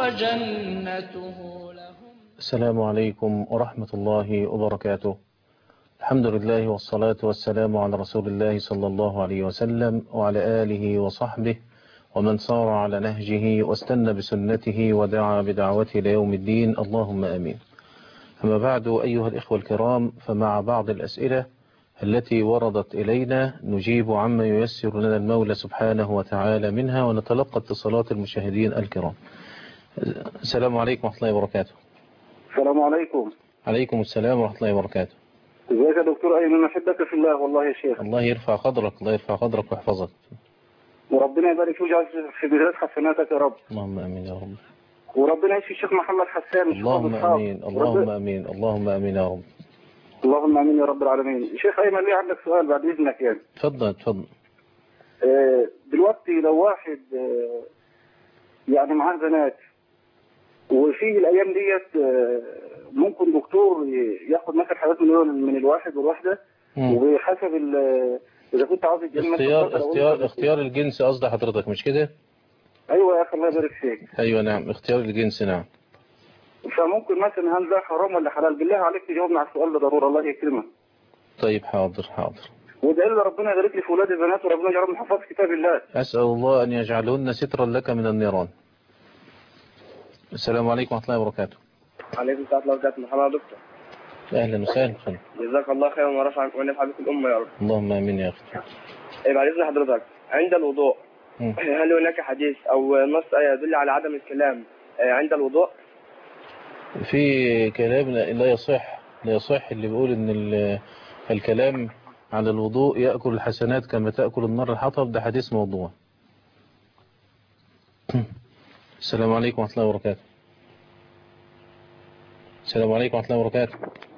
وجنته لهم السلام عليكم ورحمة الله وبركاته الحمد لله والصلاة والسلام على رسول الله صلى الله عليه وسلم وعلى آله وصحبه ومن صار على نهجه واستنى بسنته ودعا بدعوته ليوم الدين اللهم آمين أما بعد أيها الإخوة الكرام فمع بعض الأسئلة التي وردت إلينا نجيب عما ييسر لنا المولى سبحانه وتعالى منها ونتلقى اتصالات المشاهدين الكرام السلام عليكم ورحمة الله وبركاته السلام عليكم عليكم السلام ورحمة الله وبركاته ازيك يا دكتور ايمن احبك في الله والله يا شيخ الله يرفع قدرك الله يرفع قدرك ويحفظك وربنا يبارك فيك ويجعل في ميزان حسناتك يا رب اللهم امين يا رب وربنا يشفي الشيخ محمد حسان الشيخ اللهم أبو إسحاق. امين اللهم ورب- امين اللهم امين يا رب اللهم امين يا رب العالمين شيخ ايمن لي عندك سؤال بعد اذنك يعني تفضل تفضل آه، دلوقتي لو واحد آه، يعني معاه بنات وفي الايام ديت آه، ممكن دكتور ي- ياخد مثلا حاجات من من الواحد والواحده مم. وبحسب ال- اذا كنت عاوز الجنة اختيار مثلاً أو اختيار أنت- اختيار الجنس قصد حضرتك مش كده ايوه يا اخي الله يبارك فيك ايوه نعم اختيار الجنس نعم فممكن مثلا هل ده حرام ولا حلال بالله عليك تجاوبنا على السؤال ده ضروره الله يكرمك طيب حاضر حاضر وادعي لي ربنا يبارك لي في ولاد البنات وربنا يجعلهم حفاظ كتاب الله اسال الله ان يجعلهن سترا لك من النيران السلام عليكم ورحمه الله وبركاته عليكم السلام ورحمة الله وبركاته محمد دكتور اهلا وسهلا خير. جزاك الله خيرا ورفع ونفع بك الأمة يا رب اللهم امين يا اخي إيه بعد إذن حضرتك عند الوضوء مم. هل هناك حديث أو نص يدل على عدم الكلام آه، عند الوضوء في كلام لا لا يصح لا يصح اللي بيقول ان ال- الكلام على الوضوء يأكل الحسنات كما تأكل النار الحطب ده حديث موضوع السلام عليكم ورحمة الله وبركاته السلام عليكم ورحمة الله وبركاته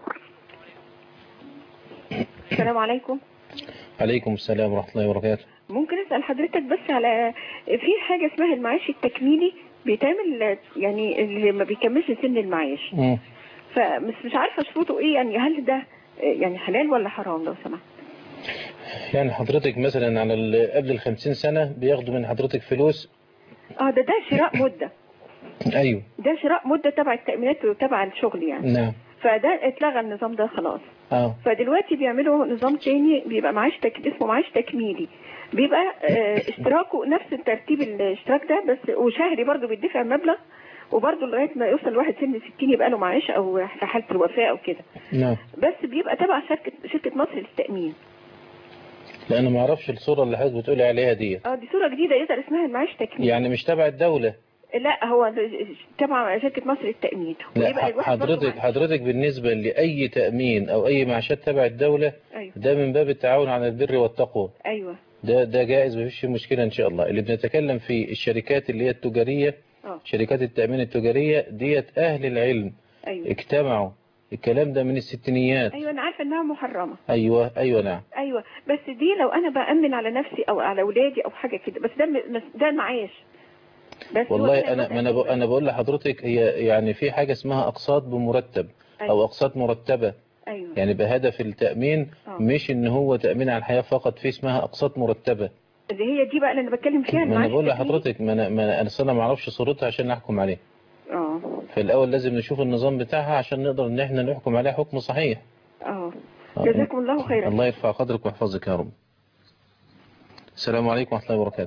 السلام عليكم عليكم السلام ورحمة الله وبركاته ممكن اسال حضرتك بس على في حاجه اسمها المعاش التكميلي بيتعمل يعني اللي ما بيكملش سن المعاش مم. فمش مش عارفه شروطه ايه يعني هل ده يعني حلال ولا حرام لو سمحت يعني حضرتك مثلا على ال- قبل الخمسين سنة بياخدوا من حضرتك فلوس اه ده ده شراء مده ايوه ده شراء مده تبع التامينات وتبع الشغل يعني نعم فده اتلغى النظام ده خلاص اه فدلوقتي بيعملوا نظام تاني بيبقى معاش تك... اسمه معاش تكميلي بيبقى آه، اشتراكه نفس الترتيب الاشتراك ده بس وشهري برضه بيدفع مبلغ وبرضه لغايه ما يوصل الواحد سن 60 يبقى له معاش او في حاله الوفاه او كده نعم بس بيبقى تبع شركه شركه مصر للتامين لا انا ما اعرفش الصورة اللي حضرتك بتقولي عليها دي اه دي صوره جديده يقدر اسمها المعاش تكميلي يعني مش تبع الدولة لا هو تبع شركه مصر للتامين لا ويبقى ح- الواحد برضه حضرتك معاش. حضرتك بالنسبة لأي تأمين أو أي معاشات تبع الدولة ايوه ده من باب التعاون على البر والتقوى ايوه ده ده جائز مفيش فيه مشكلة إن شاء الله اللي بنتكلم في الشركات اللي هي التجارية اه شركات التأمين التجارية ديت أهل العلم ايوه اجتمعوا الكلام ده من الستينيات ايوه انا عارفه انها محرمه أيوة أيوة نعم ايوه بس دي لو انا بامن على نفسي او على اولادي او حاجه كده بس ده م- ده معاش بس هو والله هنا أنا مثلاً ما أنا بق- أنا بقول لحضرتك هي يعني في حاجة اسمها أقساط بمرتب أو أيوة. أقساط مرتبة ايوه يعني بهدف التأمين آه. مش إن هو تأمين على الحياة فقط في اسمها أقساط مرتبة اللي هي دي بقى اللي انا بتكلم فيها ما انا المعاش بقول التكميلي. لحضرتك ما انا ما انا أنا أصل انا ما اعرفش صورتها عشان احكم عليها اه فالاول لازم نشوف النظام بتاعها عشان نقدر ان احنا نحكم عليها حكم صحيح اه آه. جزاكم الله خيرا الله يرفع قدرك ويحفظك يا رب السلام عليكم ورحمه الله وبركاته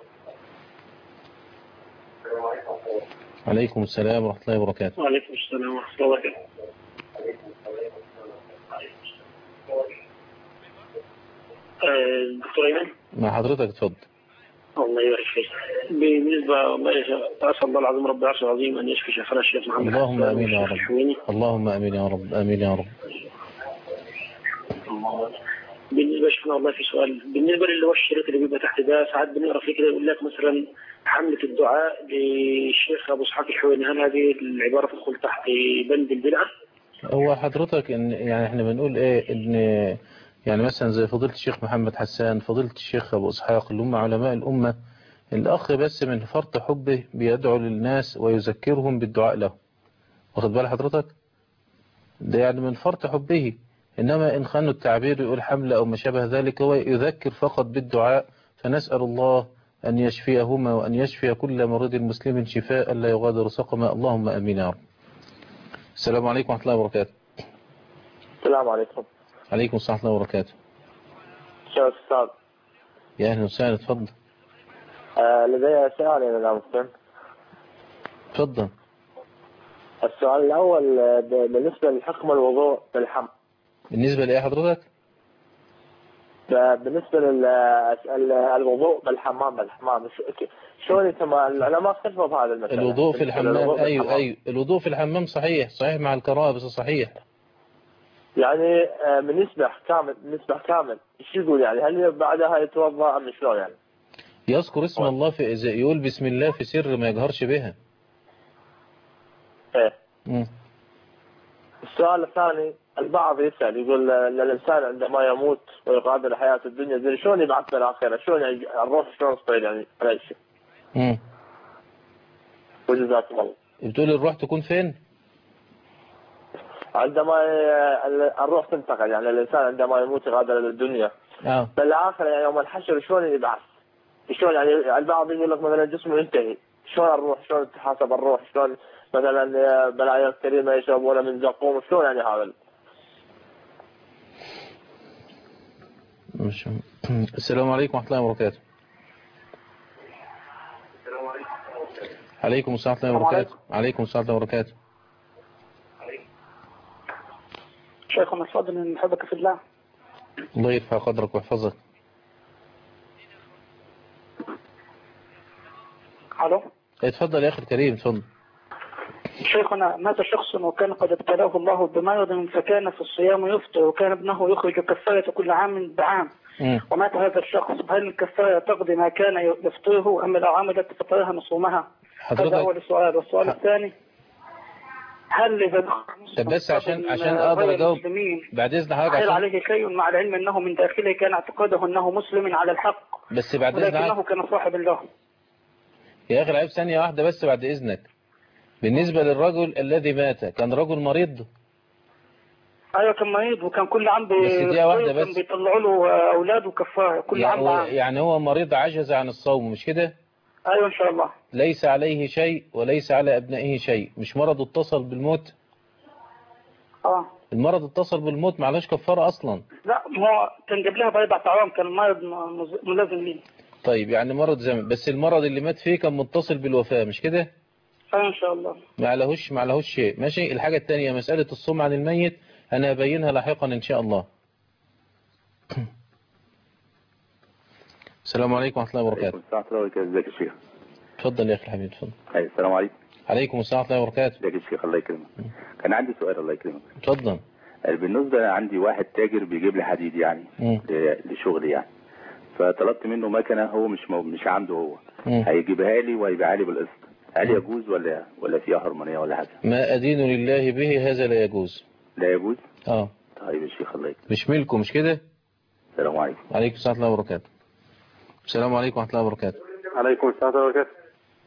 عليكم السلام ورحمه الله وبركاته وعليكم السلام ورحمة الله وبركاته آه، دكتور أيمن مع حضرتك اتفضل الله يبارك فيك بالنسبة والله يا شيخ، أسأل الله العظيم رب العرش العظيم أن يشفي شيخنا الشيخ محمد اللهم حسان امين يا والشيخ رب الحويني. اللهم امين يا رب امين يا رب بالنسبة شيخنا والله في سؤال بالنسبة للي هو الشريط اللي بيبقى تحت ده ساعات بنقرا فيه كده يقول لك مثلا حملة الدعاء للشيخ أبو إسحاق الحويني هل هذه العبارة تدخل تحت بند البدعة؟ هو حضرتك ان يعني احنا بنقول ايه ان يعني مثلا زي فضيلة الشيخ محمد حسان فضيلة الشيخ ابو اسحاق اللي هم علماء الامة الاخ بس من فرط حبه بيدعو للناس ويذكرهم بالدعاء له واخد بال حضرتك ده يعني من فرط حبه انما ان خانوا التعبير يقول حملة او ما شابه ذلك هو يذكر فقط بالدعاء فنسأل الله أن يشفيهما وأن يشفي كل مريض مسلم شفاء لا يغادر سقما اللهم أمين يا رب السلام عليكم ورحمة الله وبركاته السلام عليكم عليكم السلام ورحمة الله وبركاته شو أستاذ يا أهلا وسهلا اتفضل آه لدي سؤال يا مسلم اتفضل السؤال الأول آه، ب- بالنسبة لحكم الوضوء بالحم بالنسبة لإيه حضرتك ب- بالنسبة للوضوء بالحمام بالحمام ش- ك- شلون يتم العلماء اختلفوا في هذا المسألة الوضوء في بالنسبة الحمام للوضوء أيوه بالحمام. أيوه الوضوء في الحمام صحيح صحيح مع الكراهة بس صحيح يعني آه، من يسبح كامل نسبح كامل ايش يقول يعني هل بعدها يتوضا ام شلون يعني؟ يذكر اسم الله في إذا يقول بسم الله في سر ما يجهرش بها ايه مم. السؤال الثاني البعض يسأل يقول ان الانسان عندما يموت ويقابل حياة الدنيا زين شلون يبعث بالاخره؟ شلون يعني الروح شلون تصير يعني على الشيء؟ مم. وجزاكم الله. بتقول الروح تكون فين عندما ي- ال- الروح تنتقل يعني الانسان عندما يموت يغادر الدنيا اه بالاخره يعني يوم الحشر شلون يبعث؟ شلون يعني البعض يقول لك مثلا جسمه ينتهي شلون الروح شلون تحاسب الروح شلون مثلا بالايه الكريمه يشربون من زقوم شلون يعني هذا؟ مش... السلام عليكم ورحمة الله وبركاته عليكم السلام ورحمة الله وبركاته عليكم السلام ورحمة الله وبركاته شيخنا الفاضل من حبك في الله الله يرفع قدرك ويحفظك الو اتفضل يا أخي الكريم اتفضل شيخنا مات شخص وكان قد ابتلاه الله بمرض فكان في الصيام يفطر وكان ابنه يخرج كفارة كل عام بعام مم. ومات هذا الشخص هل الكفارة تقضي ما كان يفطره أم الأعوام التي فطرها نصومها هذا حضرتك أول سؤال والسؤال الثاني هل إذا دخل طب بس عشان من عشان اقدر غير اجاوب المسلمين بعد اذن حضرتك هل عشان عليه شيء مع العلم أنه من داخله كان اعتقاده أنه مسلم على الحق بس بعد اذن ولكنه حضرتك كان صاحب له يا اخي العيب ثانية واحدة بس بعد اذنك بالنسبة للرجل الذي مات كان رجل مريض ايوه كان مريض وكان كل عام بي... بس دقيقة واحدة كان بس. بيطلعوا له اولاده كفاره كل عام يعني هو, بعام يعني هو مريض عجز عن الصوم مش كده ايوه ان شاء الله ليس عليه شيء وليس على ابنائه شيء مش مرض اتصل بالموت اه المرض اتصل بالموت معلش كفارة اصلا لا ما هو كان جاب لها باربع اعوام كان مرض م- مز- ملازم ليه طيب يعني مرض زمن بس المرض اللي مات فيه كان متصل بالوفاة مش كده ايوه ان شاء الله ما عليهوش ما عليهوش شيء ماشي الحاجة التانية مسألة الصوم عن الميت انا هبينها لاحقا ان شاء الله السلام عليكم ورحمة الله وبركاته السلام عليكم ورحمة الله وبركاته ازيك يا شيخ اتفضل يا اخي الحبيب اتفضل أي السلام عليكم عليكم السلام ورحمة الله وبركاته ازيك يا شيخ الله يكرمك كان عندي سؤال الله يكرمك اتفضل بالنسبة عندي واحد تاجر بيجيب لي حديد يعني مم. ل- لشغلي يعني فطلبت منه مكنة هو مش مو مش عنده هو مم. هيجيبها لي وهيبيعها لي بالقسط هل يجوز ولا ولا فيها حرمانية ولا حاجة ما أدين لله به هذا لا يجوز لا يجوز اه طيب يا شيخ الله يكرمك مش ملكه مش كده السلام عليكم عليكم السلام ورحمة الله وبركاته السلام عليكم ورحمة الله وبركاته عليكم السلام ورحمة الله وبركاته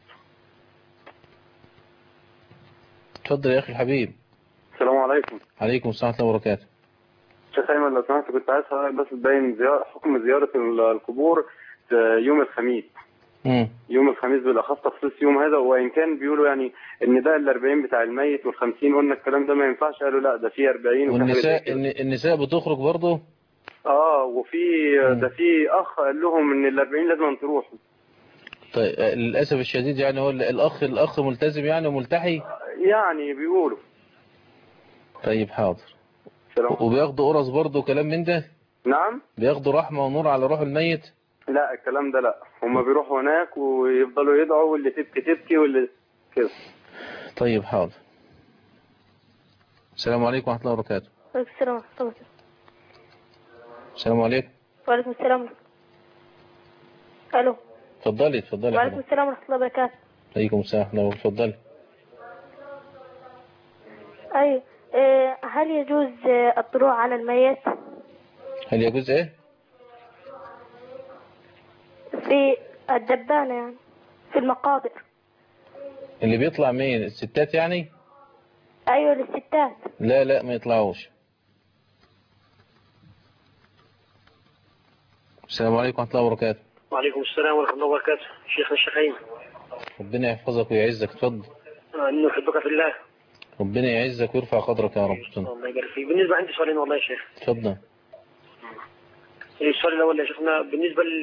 اتفضل يا أخي الحبيب السلام عليكم عليكم السلام ورحمة الله وبركاته شيخ أيمن لو سمحت كنت عايز حضرتك بس تبين زيارة حكم زيارة القبور يوم الخميس مم. يوم الخميس بالاخص تخصيص يوم هذا وان كان بيقولوا يعني ان ده ال 40 بتاع الميت وال 50 قلنا الكلام ده ما ينفعش قالوا لا ده في 40 وفي حاجة زي والنساء كده. الن- النساء بتخرج برضه اه وفي ده في اخ قال لهم ان ال 40 لازم تروحوا طيب آه، للأسف الشديد يعني هو ال- الأخ الأخ ملتزم يعني وملتحي يعني بيقولوا طيب حاضر سلام. وبياخدوا قرص برضه كلام من ده نعم بياخدوا رحمة ونور على روح الميت لا الكلام ده لا هم بيروحوا هناك ويفضلوا يدعوا واللي تبكي تبكي واللي كده طيب حاضر السلام عليكم ورحمة الله وبركاته وعليكم السلام ورحمة الله وبركاته السلام عليكم وعليكم السلام ألو اتفضلي اتفضلي يا وعليكم حضرتك. السلام ورحمة الله وبركاته عليكم السلام ورحمة الله وبركاته. اتفضلي أيوة إيه، هل يجوز آه، الطلوع على الميت هل يجوز ايه في الدبانة يعني في المقابر اللي بيطلع مين الستات يعني أيوة للستات لا لا ما يطلعوش السلام عليكم ورحمة الله وبركاته وعليكم السلام ورحمة الله وبركاته شيخنا الشيخ أيمن ربنا يحفظك ويعزك اتفضل آه، إنه أحبك في الله ربنا يعزك ويرفع قدرك يا رب اتفضل. الله يبارك فيك بالنسبة عندي سؤالين والله يا شيخ اتفضل السؤال الأول يا شيخنا بالنسبة ل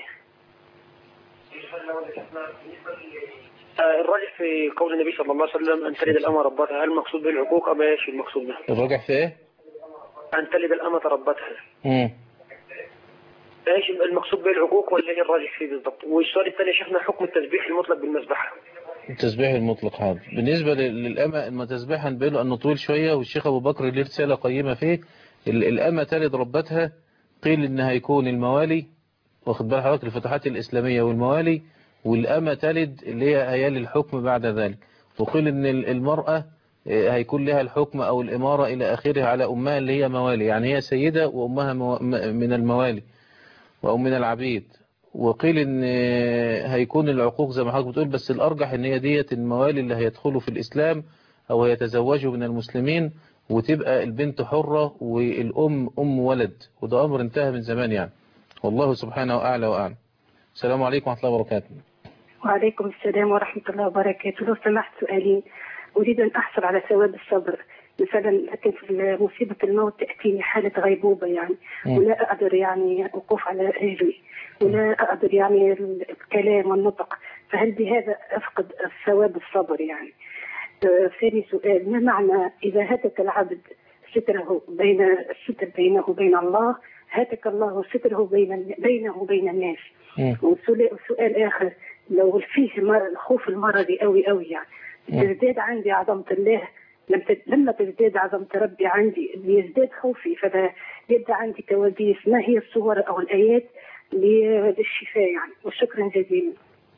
آه، الراجح في قول النبي صلى الله عليه وسلم أن تلد الأمة ربتها هل المقصود به العقوق أم إيش المقصود به؟ الراجع في ايه؟ أن تلد الأمة ربتها مم. ايش المقصود به العقوق ولا ايه الراجح فيه بالضبط؟ والسؤال الثاني يا شيخنا حكم التسبيح المطلق بالمسبحة التسبيح المطلق حاضر بالنسبة لل- للأمة المتسبيح هنبيله أنه طويل شوية والشيخ أبو بكر ليه رسالة قيمة فيه ال- الأمة تلد ربتها قيل إن هيكون الموالي واخد بال حضرتك الفتوحات الإسلامية والموالي والأمة تلد اللي هي هيال الحكم بعد ذلك وقيل إن ال- المرأة آه، هيكون لها الحكم أو الإمارة إلى آخره على أمها اللي هي موالي يعني هي سيدة وأمها مو- م- من الموالي أو من العبيد وقيل ان هيكون العقوق زي ما حضرتك بتقول بس الارجح ان هي ديت الموالي اللي هيدخلوا في الاسلام او هيتزوجوا من المسلمين وتبقى البنت حرة والام ام ولد وده امر انتهى من زمان يعني والله سبحانه اعلى واعلم السلام عليكم ورحمة الله وبركاته وعليكم السلام ورحمة الله وبركاته لو سمحت سؤالين أريد أن أحصل على ثواب الصبر مثلا لكن في مصيبة الموت تأتيني حالة غيبوبة يعني مم. ولا أقدر يعني أوقف على رجلي ولا أقدر يعني الكلام والنطق فهل بهذا أفقد ثواب الصبر يعني آه، ثاني سؤال ما معنى إذا هتك العبد ستره بين الستر بينه وبين الله هتك الله ستره بين بينه وبين الناس وسؤال وسؤال آخر لو فيه مر- الخوف المرضي قوي قوي يعني تزداد عندي عظمة الله لم تز- لما تزداد عظمة ربي عندي بيزداد خوفي فده يبدأ عندي كوابيس ما هي الصور أو الآيات ل- للشفاء يعني وشكرا جزيلا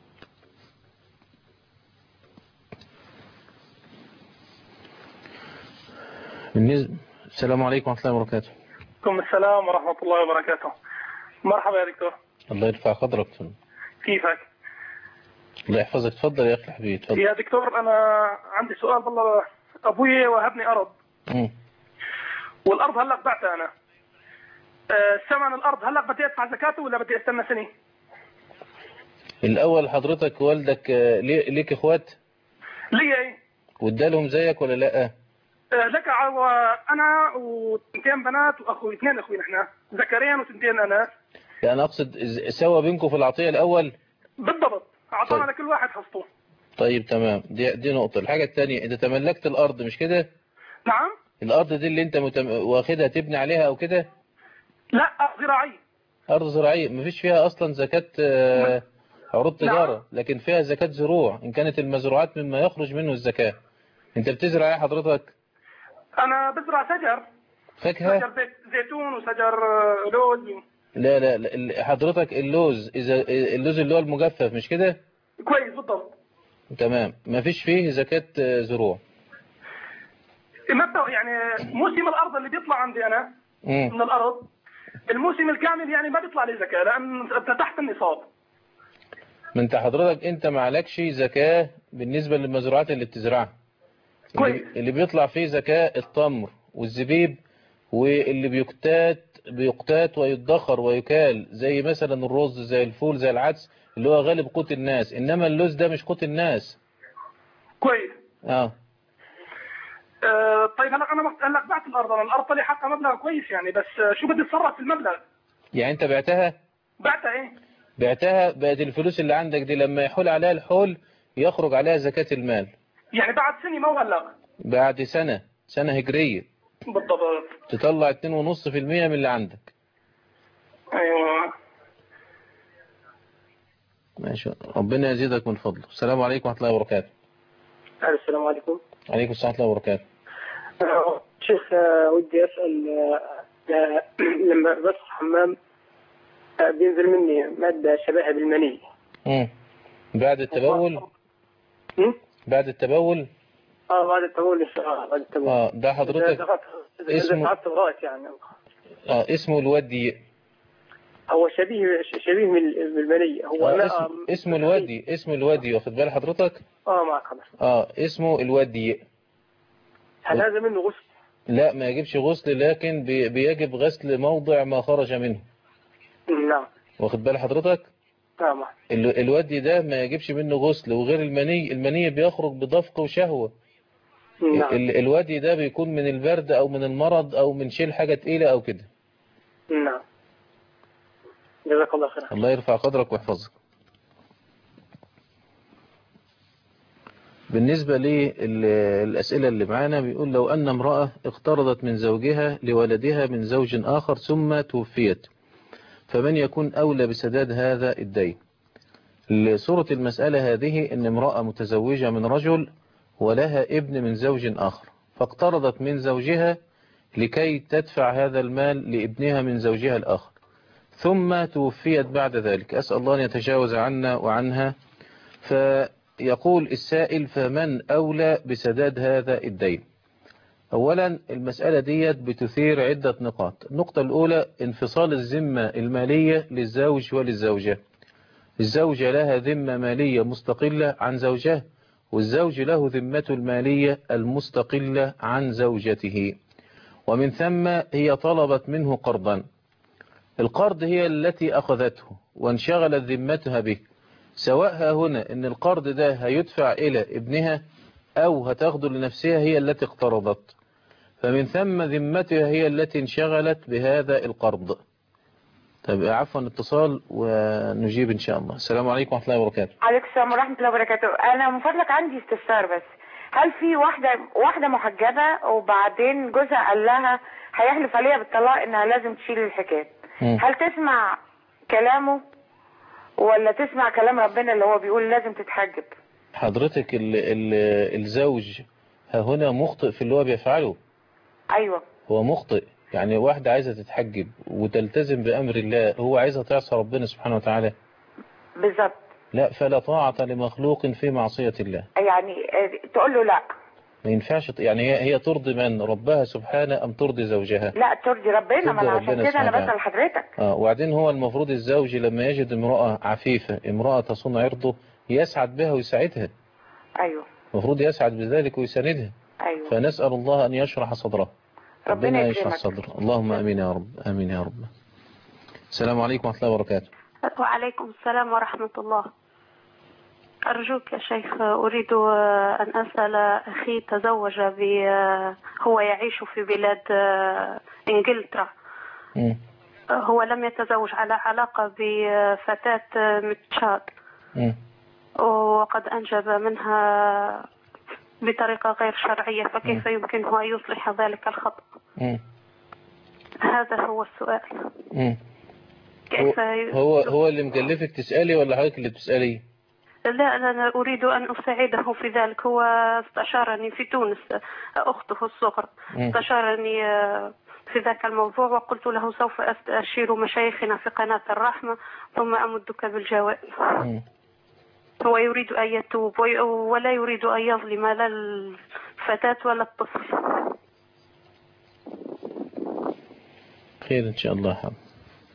بالنسبة السلام عليكم ورحمة الله وبركاته عليكم السلام ورحمة الله وبركاته مرحبا يا دكتور الله يرفع قدرك كيفك الله يحفظك تفضل يا اخي الحبيب تفضل يا دكتور أنا عندي سؤال والله أبوي وهبني أرض مم. والأرض هلأ بعتها أنا آه، ثمن الأرض هلأ بدي أدفع زكاته ولا بدي أستنى سنة الاول حضرتك والدك آه، ليه- ليك اخوات لي إيه وادالهم زيك ولا لا آه، لك عو- أنا وثنتين بنات وأخوي اثنين أخوي نحن ذكرين وثنتين أنا يعني اقصد إز- سوى بينكم في العطية الاول بالضبط أعطانا طيب. لكل واحد حصته طيب تمام دي دي نقطة الحاجة الثانية انت تملكت الارض مش كده نعم الارض دي اللي انت متم... واخدها تبني عليها او كده لا زراعي ارض زراعية مفيش فيها اصلا زكاة آه، عروض تجارة لكن فيها زكاة زروع ان كانت المزروعات مما يخرج منه الزكاة انت بتزرع ايه حضرتك أنا بزرع شجر فاكهة شجر زيت- زيتون وشجر آه، لوز لا لا, لا ال- حضرتك اللوز اذا اللوز اللي هو المجفف مش كده كويس بالضبط تمام مفيش فيه زكاة آه، زروع مبدأ يعني موسم الارض اللي بيطلع عندي انا مم. من الارض الموسم الكامل يعني ما بيطلع لي زكاه لان انت تحت النصاب ما انت حضرتك انت ما عليكش زكاة بالنسبة للمزروعات اللي بتزرعها اللي, اللي بيطلع فيه زكاة التمر والزبيب واللي بيقتات بيقتات ويدخر ويكال زي مثلا الرز زي الفول زي العدس اللي هو غالب قوت الناس انما اللوز ده مش قوت الناس كويس اه آه طيب هلا انا هلا بعت الارض انا الارض لي حقها مبلغ كويس يعني بس آه، شو بدي اتصرف في المبلغ يعني انت بعتها بعتها ايه بعتها بقت الفلوس اللي عندك دي لما يحول عليها الحول يخرج عليها زكاة المال يعني بعد سنه ما هلا بعد سنة سنة هجرية بالضبط تطلع 2.5% من اللي عندك ايوه ماشي ربنا يزيدك من فضله السلام عليكم ورحمة الله وبركاته السلام عليكم عليكم السلام ورحمة الله وبركاته آه، شيخ آه، ودي أسأل آه، آه، لما بس حمام آه، بينزل مني مادة شبيهة بالمني مم. بعد التبول مم؟ بعد التبول اه بعد التبول آه بعد التبول اه ده حضرتك إذا دخلت- إذا اسمه- دفعت لغاية يعني اه اسمه الودي هو شبيه شبيه من- بالمني هو آه لا اسم اسمه الودي اسمه الودي واخد بال حضرتك اه معك خلاص اه اسمه الودي هل هذا منه غسل؟ لا ما يجبش غسل لكن بي- بيجب غسل موضع ما خرج منه نعم واخد بال حضرتك نعم ال- الودي ده ما يجيبش منه غسل وغير المني المني بيخرج بدفق وشهوة نعم ال- الودي ده بيكون من البرد او من المرض او من شيل حاجة تقيلة او كده نعم جزاك الله خيرا الله يرفع قدرك ويحفظك بالنسبة للأسئلة اللي معانا بيقول لو أن امرأة اقترضت من زوجها لولدها من زوج آخر ثم توفيت فمن يكون أولى بسداد هذا الدين لصورة المسألة هذه أن امرأة متزوجة من رجل ولها ابن من زوج آخر فاقترضت من زوجها لكي تدفع هذا المال لابنها من زوجها الآخر ثم توفيت بعد ذلك أسأل الله أن يتجاوز عنا وعنها فيقول السائل فمن أولى بسداد هذا الدين أولا المسألة ديت بتثير عدة نقاط النقطة الأولى انفصال الذمة المالية للزوج وللزوجة الزوجة لها ذمة مالية مستقلة عن زوجها والزوج له ذمته المالية المستقلة عن زوجته ومن ثم هي طلبت منه قرضا القرض هي التي أخذته وانشغلت ذمتها به سواء ها هنا ان القرض ده هيدفع إلى ابنها أو هتاخده لنفسها هي التي اقترضت فمن ثم ذمتها هي التي انشغلت بهذا القرض طب عفوا اتصال ونجيب إن شاء الله السلام عليكم ورحمة الله وبركاته عليكم السلام ورحمة الله وبركاته أنا من فضلك عندي استفسار بس هل في واحدة واحدة محجبة وبعدين جوزها قال لها هيحلف عليها بالطلاق إنها لازم تشيل الحجاب مم. هل تسمع كلامه ولا تسمع كلام ربنا اللي هو بيقول لازم تتحجب حضرتك ال ال الزوج ها هنا مخطئ في اللي هو بيفعله أيوة هو مخطئ يعني واحدة عايزة تتحجب وتلتزم بأمر الله هو عايزة تعصى ربنا سبحانه وتعالى بالظبط لا فلا طاعة لمخلوق في معصية الله يعني آه، تقول له لا ما ينفعش ت- يعني هي, هي ترضي من ربها سبحانه أم ترضي زوجها لا ترضي ربنا ما ترضي أنا عشان ربنا كده أنا سبحانه بسأل حضرتك آه وبعدين هو المفروض الزوج لما يجد امرأة عفيفة امرأة تصون عرضه يسعد بها ويساعدها أيوة المفروض يسعد بذلك ويساندها أيوة فنسأل الله أن يشرح صدره ربنا ربنا يشرح يكرمك. صدره اللهم أمين يا رب أمين يا رب السلام عليكم ورحمة الله وبركاته وعليكم السلام ورحمة الله أرجوك يا شيخ أريد أن أسأل أخي تزوج ب هو يعيش في بلاد إنجلترا مم. هو لم يتزوج على علاقة بفتاة من تشاد مم. وقد أنجب منها بطريقة غير شرعية فكيف يمكنه أن يصلح ذلك الخطأ مم. هذا هو السؤال مم. كيف هو هو اللي مكلفك تسألي ولا حضرتك اللي بتسألي لا أنا أريد أن أساعده في ذلك هو استشارني في تونس أخته الصغرى مم. استشارني آه، في ذاك الموضوع وقلت له سوف أستشير مشايخنا في قناة الرحمة ثم أمدك بالجوائز مم. هو يريد أن يتوب وي- ولا يريد أن يظلم لا الفتاة ولا الطفل خير إن شاء الله حاضر.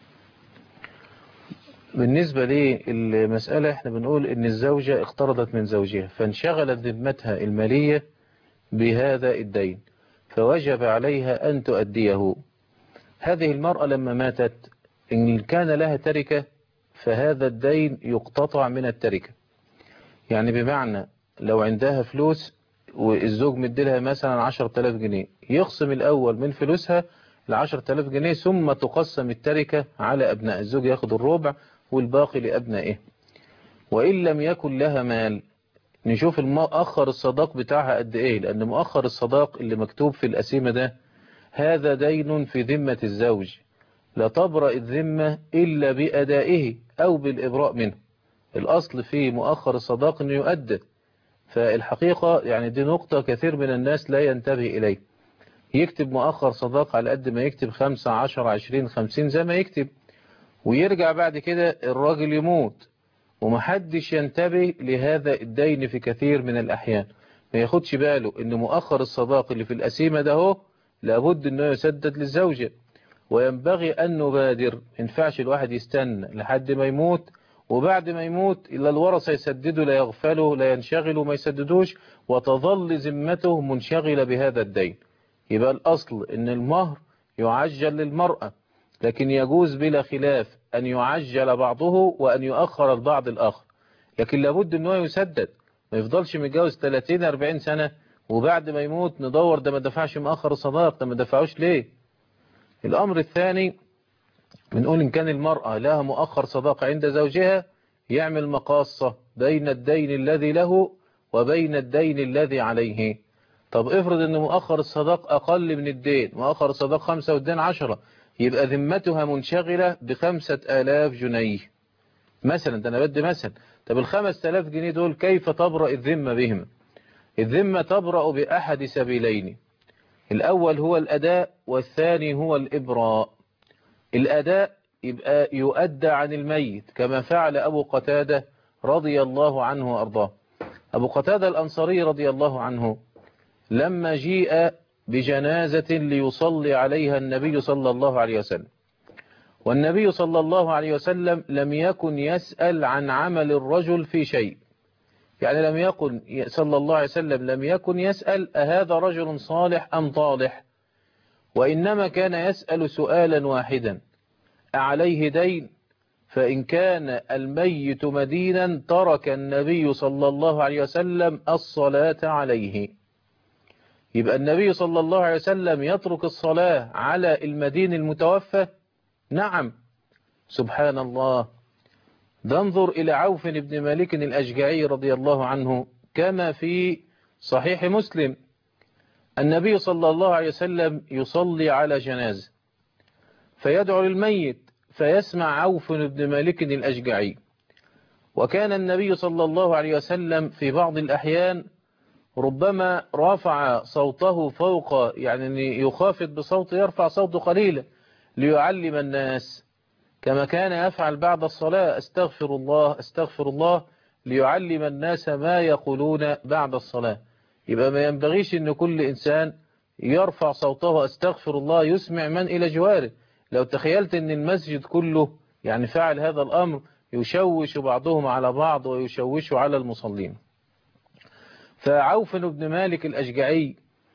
بالنسبة للمسألة احنا بنقول ان الزوجة اقترضت من زوجها فانشغلت ذمتها المالية بهذا الدين فوجب عليها أن تؤديه هذه المرأة لما ماتت إن كان لها تركة فهذا الدين يقتطع من التركة يعني بمعنى لو عندها فلوس والزوج مديلها مثلا 10000 جنيه يخصم الأول من فلوسها ال 10000 جنيه ثم تقسم التركة على أبناء الزوج ياخد الربع والباقي لأبنائه وإن لم يكن لها مال نشوف المؤخر الصداق بتاعها قد إيه لأن مؤخر الصداق اللي مكتوب في الأسيمة ده هذا دين في ذمة الزوج لا تبرأ الذمة إلا بأدائه أو بالإبراء منه الأصل في مؤخر الصداق أنه يؤدى فالحقيقة يعني دي نقطة كثير من الناس لا ينتبه إليه يكتب مؤخر صداق على قد ما يكتب خمسة عشر عشرين خمسين زي ما يكتب ويرجع بعد كده الراجل يموت ومحدش ينتبه لهذا الدين في كثير من الأحيان ما ياخدش باله ان مؤخر الصداق اللي في الأسيمة ده هو لابد انه يسدد للزوجة وينبغي أن نبادر ما ينفعش الواحد يستنى لحد ما يموت وبعد ما يموت إلا الورثة يسددوا لا يغفلوا لا ينشغلوا ما يسددوش وتظل ذمته منشغلة بهذا الدين يبقى الأصل أن المهر يعجل للمرأة لكن يجوز بلا خلاف أن يعجل بعضه وأن يؤخر البعض الآخر لكن لابد أنه يسدد ما يفضلش متجوز 30-40 سنة وبعد ما يموت ندور ده ما دفعش مؤخر الصداق ده ما دفعوش ليه الأمر الثاني بنقول إن كان المرأة لها مؤخر صداق عند زوجها يعمل مقاصة بين الدين الذي له وبين الدين الذي عليه طب افرض ان مؤخر الصداق اقل من الدين مؤخر الصداق خمسة والدين عشرة يبقى ذمتها منشغلة بخمسة الاف جنيه مثلا ده انا بدي مثلا طب الخمس تلاف جنيه دول كيف تبرأ الذمة بهم الذمة تبرأ بأحد سبيلين الأول هو الأداء والثاني هو الإبراء الأداء يبقى يؤدى عن الميت كما فعل أبو قتادة رضي الله عنه وأرضاه أبو قتادة الأنصاري رضي الله عنه لما جيء بجنازة ليصلي عليها النبي صلى الله عليه وسلم والنبي صلى الله عليه وسلم لم يكن يسأل عن عمل الرجل في شيء يعني لم يكن صلى الله عليه وسلم لم يكن يسأل أهذا رجل صالح أم طالح وإنما كان يسأل سؤالا واحدا أعليه دين فإن كان الميت مدينا ترك النبي صلى الله عليه وسلم الصلاة عليه يبقى النبي صلى الله عليه وسلم يترك الصلاة على المدين المتوفى نعم سبحان الله ننظر إلى عوف بن مالك الأشجعي رضي الله عنه كما في صحيح مسلم النبي صلى الله عليه وسلم يصلي على جنازة فيدعو للميت فيسمع عوف بن مالك الأشجعي وكان النبي صلى الله عليه وسلم في بعض الأحيان ربما رفع صوته فوق يعني يخافت بصوت يرفع صوته قليلا ليعلم الناس كما كان يفعل بعد الصلاة استغفر الله استغفر الله ليعلم الناس ما يقولون بعد الصلاة يبقى ما ينبغيش ان كل انسان يرفع صوته استغفر الله يسمع من الى جواره لو تخيلت ان المسجد كله يعني فعل هذا الامر يشوش بعضهم على بعض ويشوش على المصلين فعوف بن مالك الأشجعي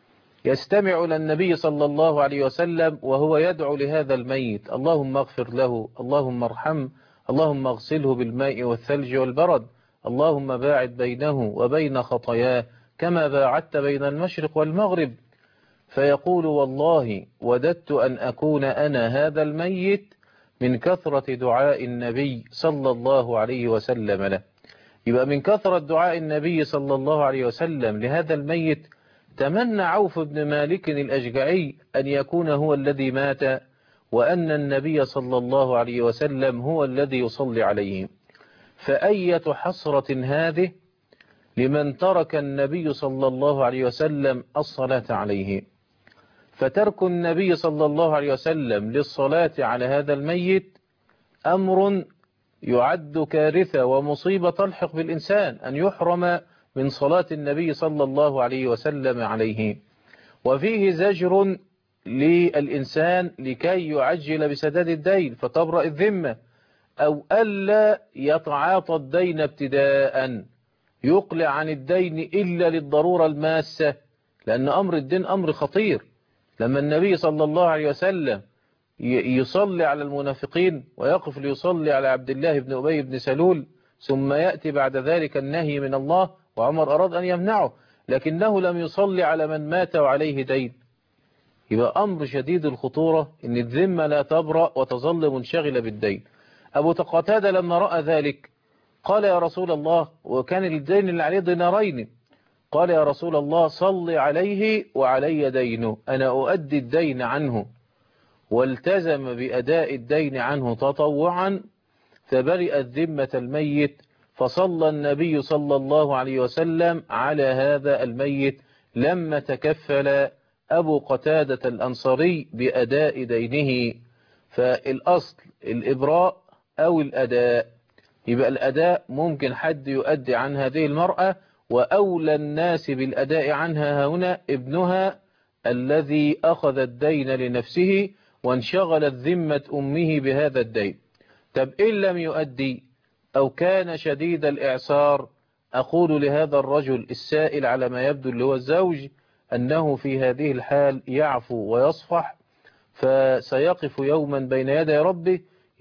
يستمع للنبي صلى الله عليه وسلم وهو يدعو لهذا الميت اللهم اغفر له اللهم ارحمه اللهم اغسله بالماء والثلج والبرد اللهم باعد بينه وبين خطاياه كما باعدت بين المشرق والمغرب فيقول والله وددت أن أكون أنا هذا الميت من كثرة دعاء النبي صلى الله عليه وسلم له يبقى من كثرة دعاء النبي صلى الله عليه وسلم لهذا الميت تمنى عوف بن مالك الأشجعي أن يكون هو الذي مات وأن النبي صلى الله عليه وسلم هو الذي يصلي عليه فأية حسرة هذه لمن ترك النبي صلى الله عليه وسلم الصلاة عليه فترك النبي صلى الله عليه وسلم للصلاة على هذا الميت أمر يعد كارثة ومصيبة تلحق بالإنسان أن يحرم من صلاة النبي صلى الله عليه وسلم عليه وفيه زجر للإنسان لكي يعجل بسداد الدين فتبرأ الذمة أو ألا يتعاطى الدين ابتداء يقلع عن الدين إلا للضرورة الماسة لأن أمر الدين أمر خطير لما النبي صلى الله عليه وسلم يصلي على المنافقين ويقف ليصلي على عبد الله بن أبي بن سلول ثم يأتي بعد ذلك النهي من الله وعمر أراد أن يمنعه لكنه لم يصلي على من مات وعليه دين يبقى أمر شديد الخطورة إن الذمة لا تبرأ وتظل منشغلة بالدين أبو تقاتادة لما رأى ذلك قال يا رسول الله وكان الدين اللي عليه دينارين قال يا رسول الله صل عليه وعلي دينه أنا أؤدي الدين عنه والتزم بأداء الدين عنه تطوعا فبرئت ذمة الميت فصلى النبي صلى الله عليه وسلم على هذا الميت لما تكفل أبو قتادة الأنصاري بأداء دينه فالأصل الإبراء أو الأداء يبقى الأداء ممكن حد يؤدي عن هذه المرأة وأولى الناس بالأداء عنها هنا ابنها الذي أخذ الدين لنفسه وانشغلت ذمة أمه بهذا الدين طب إن لم يؤدي أو كان شديد الإعسار أقول لهذا الرجل السائل على ما يبدو اللي هو الزوج أنه في هذه الحال يعفو ويصفح فسيقف يوما بين يدي ربه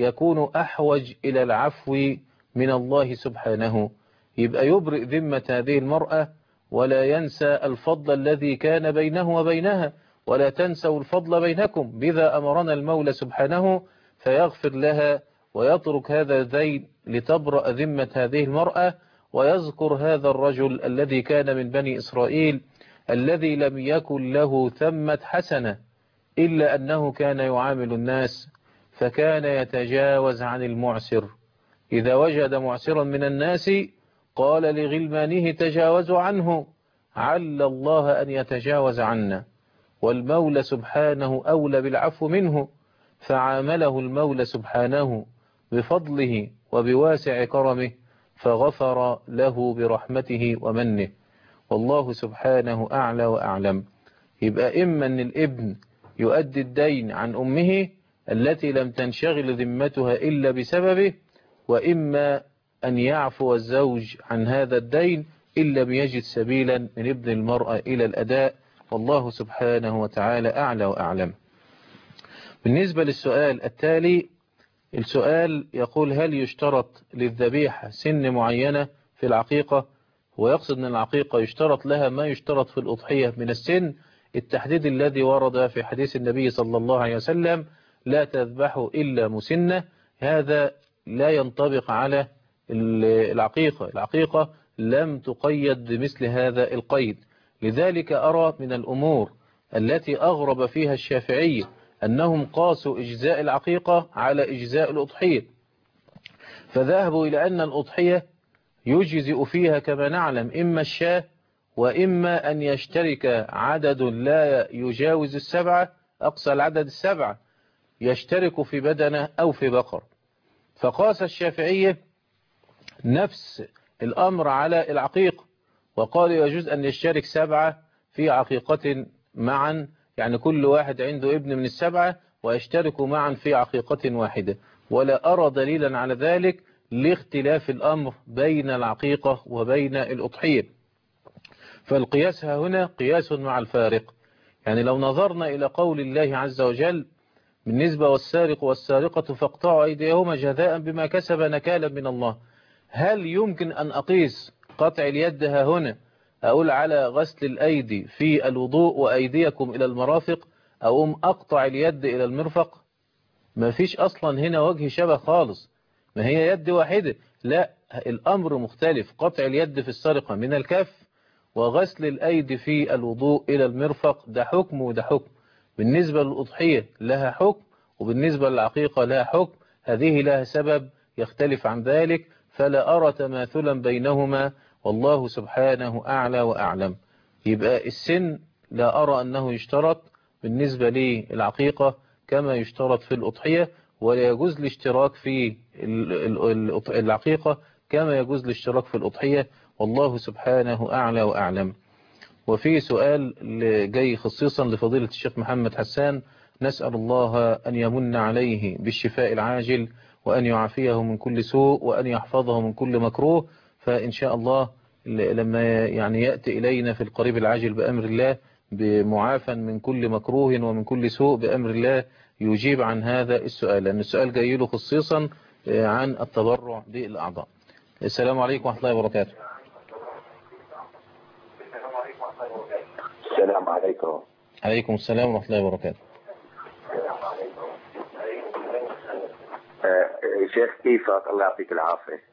يكون أحوج إلى العفو من الله سبحانه يبقى يبرئ ذمة هذه المرأة ولا ينسى الفضل الذي كان بينه وبينها ولا تنسوا الفضل بينكم بذا أمرنا المولى سبحانه فيغفر لها ويترك هذا الذين لتبرأ ذمة هذه المرأة ويذكر هذا الرجل الذي كان من بني إسرائيل الذي لم يكن له ثمة حسنة إلا أنه كان يعامل الناس فكان يتجاوز عن المعسر إذا وجد معسرا من الناس قال لغلمانه تجاوزوا عنه عل الله أن يتجاوز عنا والمولى سبحانه أولى بالعفو منه فعامله المولى سبحانه بفضله وبواسع كرمه فغفر له برحمته ومنه والله سبحانه أعلى وأعلم يبقى إما أن الابن يؤدي الدين عن أمه التي لم تنشغل ذمتها إلا بسببه وإما أن يعفو الزوج عن هذا الدين إن لم يجد سبيلا من ابن المرأة إلى الأداء والله سبحانه وتعالى أعلى وأعلم بالنسبة للسؤال التالي السؤال يقول هل يشترط للذبيحة سن معينة في العقيقة ويقصد أن العقيقة يشترط لها ما يشترط في الأضحية من السن التحديد الذي ورد في حديث النبي صلى الله عليه وسلم لا تذبحوا إلا مسنة هذا لا ينطبق على العقيقة العقيقة لم تقيد بمثل هذا القيد لذلك أرى من الأمور التي أغرب فيها الشافعية أنهم قاسوا إجزاء العقيقة على إجزاء الأضحية فذهبوا إلى أن الأضحية يجزئ فيها كما نعلم إما الشاه وإما أن يشترك عدد لا يجاوز السبعة أقصى العدد السبعة يشترك في بدنه أو في بقر فقاس الشافعية نفس الأمر على العقيق وقال يجوز أن يشترك سبعة في عقيقة معا يعني كل واحد عنده ابن من السبعة ويشتركوا معا في عقيقة واحدة ولا أرى دليلا على ذلك لاختلاف الأمر بين العقيقة وبين الأضحية فالقياس هنا قياس مع الفارق يعني لو نظرنا إلى قول الله عز وجل بالنسبة والسارق والسارقة فاقطعوا أيديهما جزاء بما كسب نكالا من الله هل يمكن أن أقيس قطع اليد ها هنا أقول على غسل الأيدي في الوضوء وأيديكم إلى المرافق أو أم أقطع اليد إلى المرفق ما فيش أصلا هنا وجه شبه خالص ما هي يد واحدة لا الأمر مختلف قطع اليد في السرقة من الكف وغسل الأيدي في الوضوء إلى المرفق ده حكم وده حكم بالنسبة للأضحية لها حكم وبالنسبة للعقيقة لها حكم هذه لها سبب يختلف عن ذلك فلا أرى تماثلا بينهما والله سبحانه أعلى وأعلم يبقى السن لا أرى أنه يشترط بالنسبة للعقيقة كما يشترط في الأضحية ولا يجوز الاشتراك في العقيقة كما يجوز الاشتراك في الأضحية والله سبحانه أعلى وأعلم وفي سؤال جاي خصيصا لفضيلة الشيخ محمد حسان نسأل الله أن يمن عليه بالشفاء العاجل وأن يعافيه من كل سوء وأن يحفظه من كل مكروه فإن شاء الله لما يعني يأتي إلينا في القريب العاجل بأمر الله بمعافى من كل مكروه ومن كل سوء بأمر الله يجيب عن هذا السؤال لأن السؤال جاي له خصيصا عن التبرع بالأعضاء السلام عليكم ورحمة الله وبركاته السلام عليكم عليكم السلام ورحمة الله وبركاته آه، شيخ كيفك الله يعطيك العافية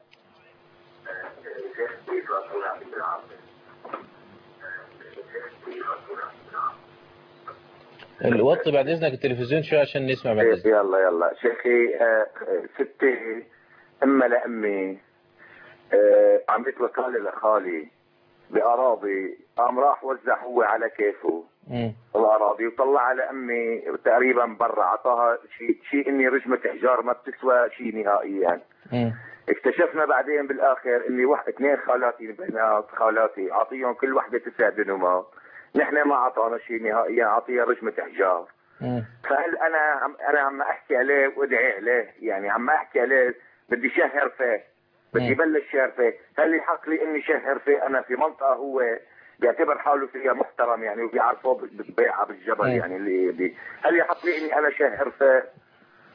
الوطي بعد إذنك التلفزيون شوية عشان نسمع بعد إذنك يلا يلا شيخي آه، ستي أما لأمي آه، عم بتوكل لخالي بأراضي قام راح وزع هو على كيفه مم. الأراضي وطلع على أمي تقريبا برا عطاها شيء شيء إني رجمة حجار ما بتسوى شيء نهائيا مم. اكتشفنا بعدين بالاخر اني واحد اثنين خالاتي بنات خالاتي اعطيهم كل وحده تسع دنمات نحن ما اعطانا شيء نهائيا اعطيها رجمه حجار مم. فهل انا عم انا عم احكي عليه وادعي عليه يعني عم احكي عليه بدي شهر فيه بدي بلش شهر فيه هل يحق لي اني شهر فيه انا في منطقه هو بيعتبر حاله فيها محترم يعني وبيعرفوه بالبيعه بالجبل مم. يعني اللي دي هل يحق لي اني انا شهر فيه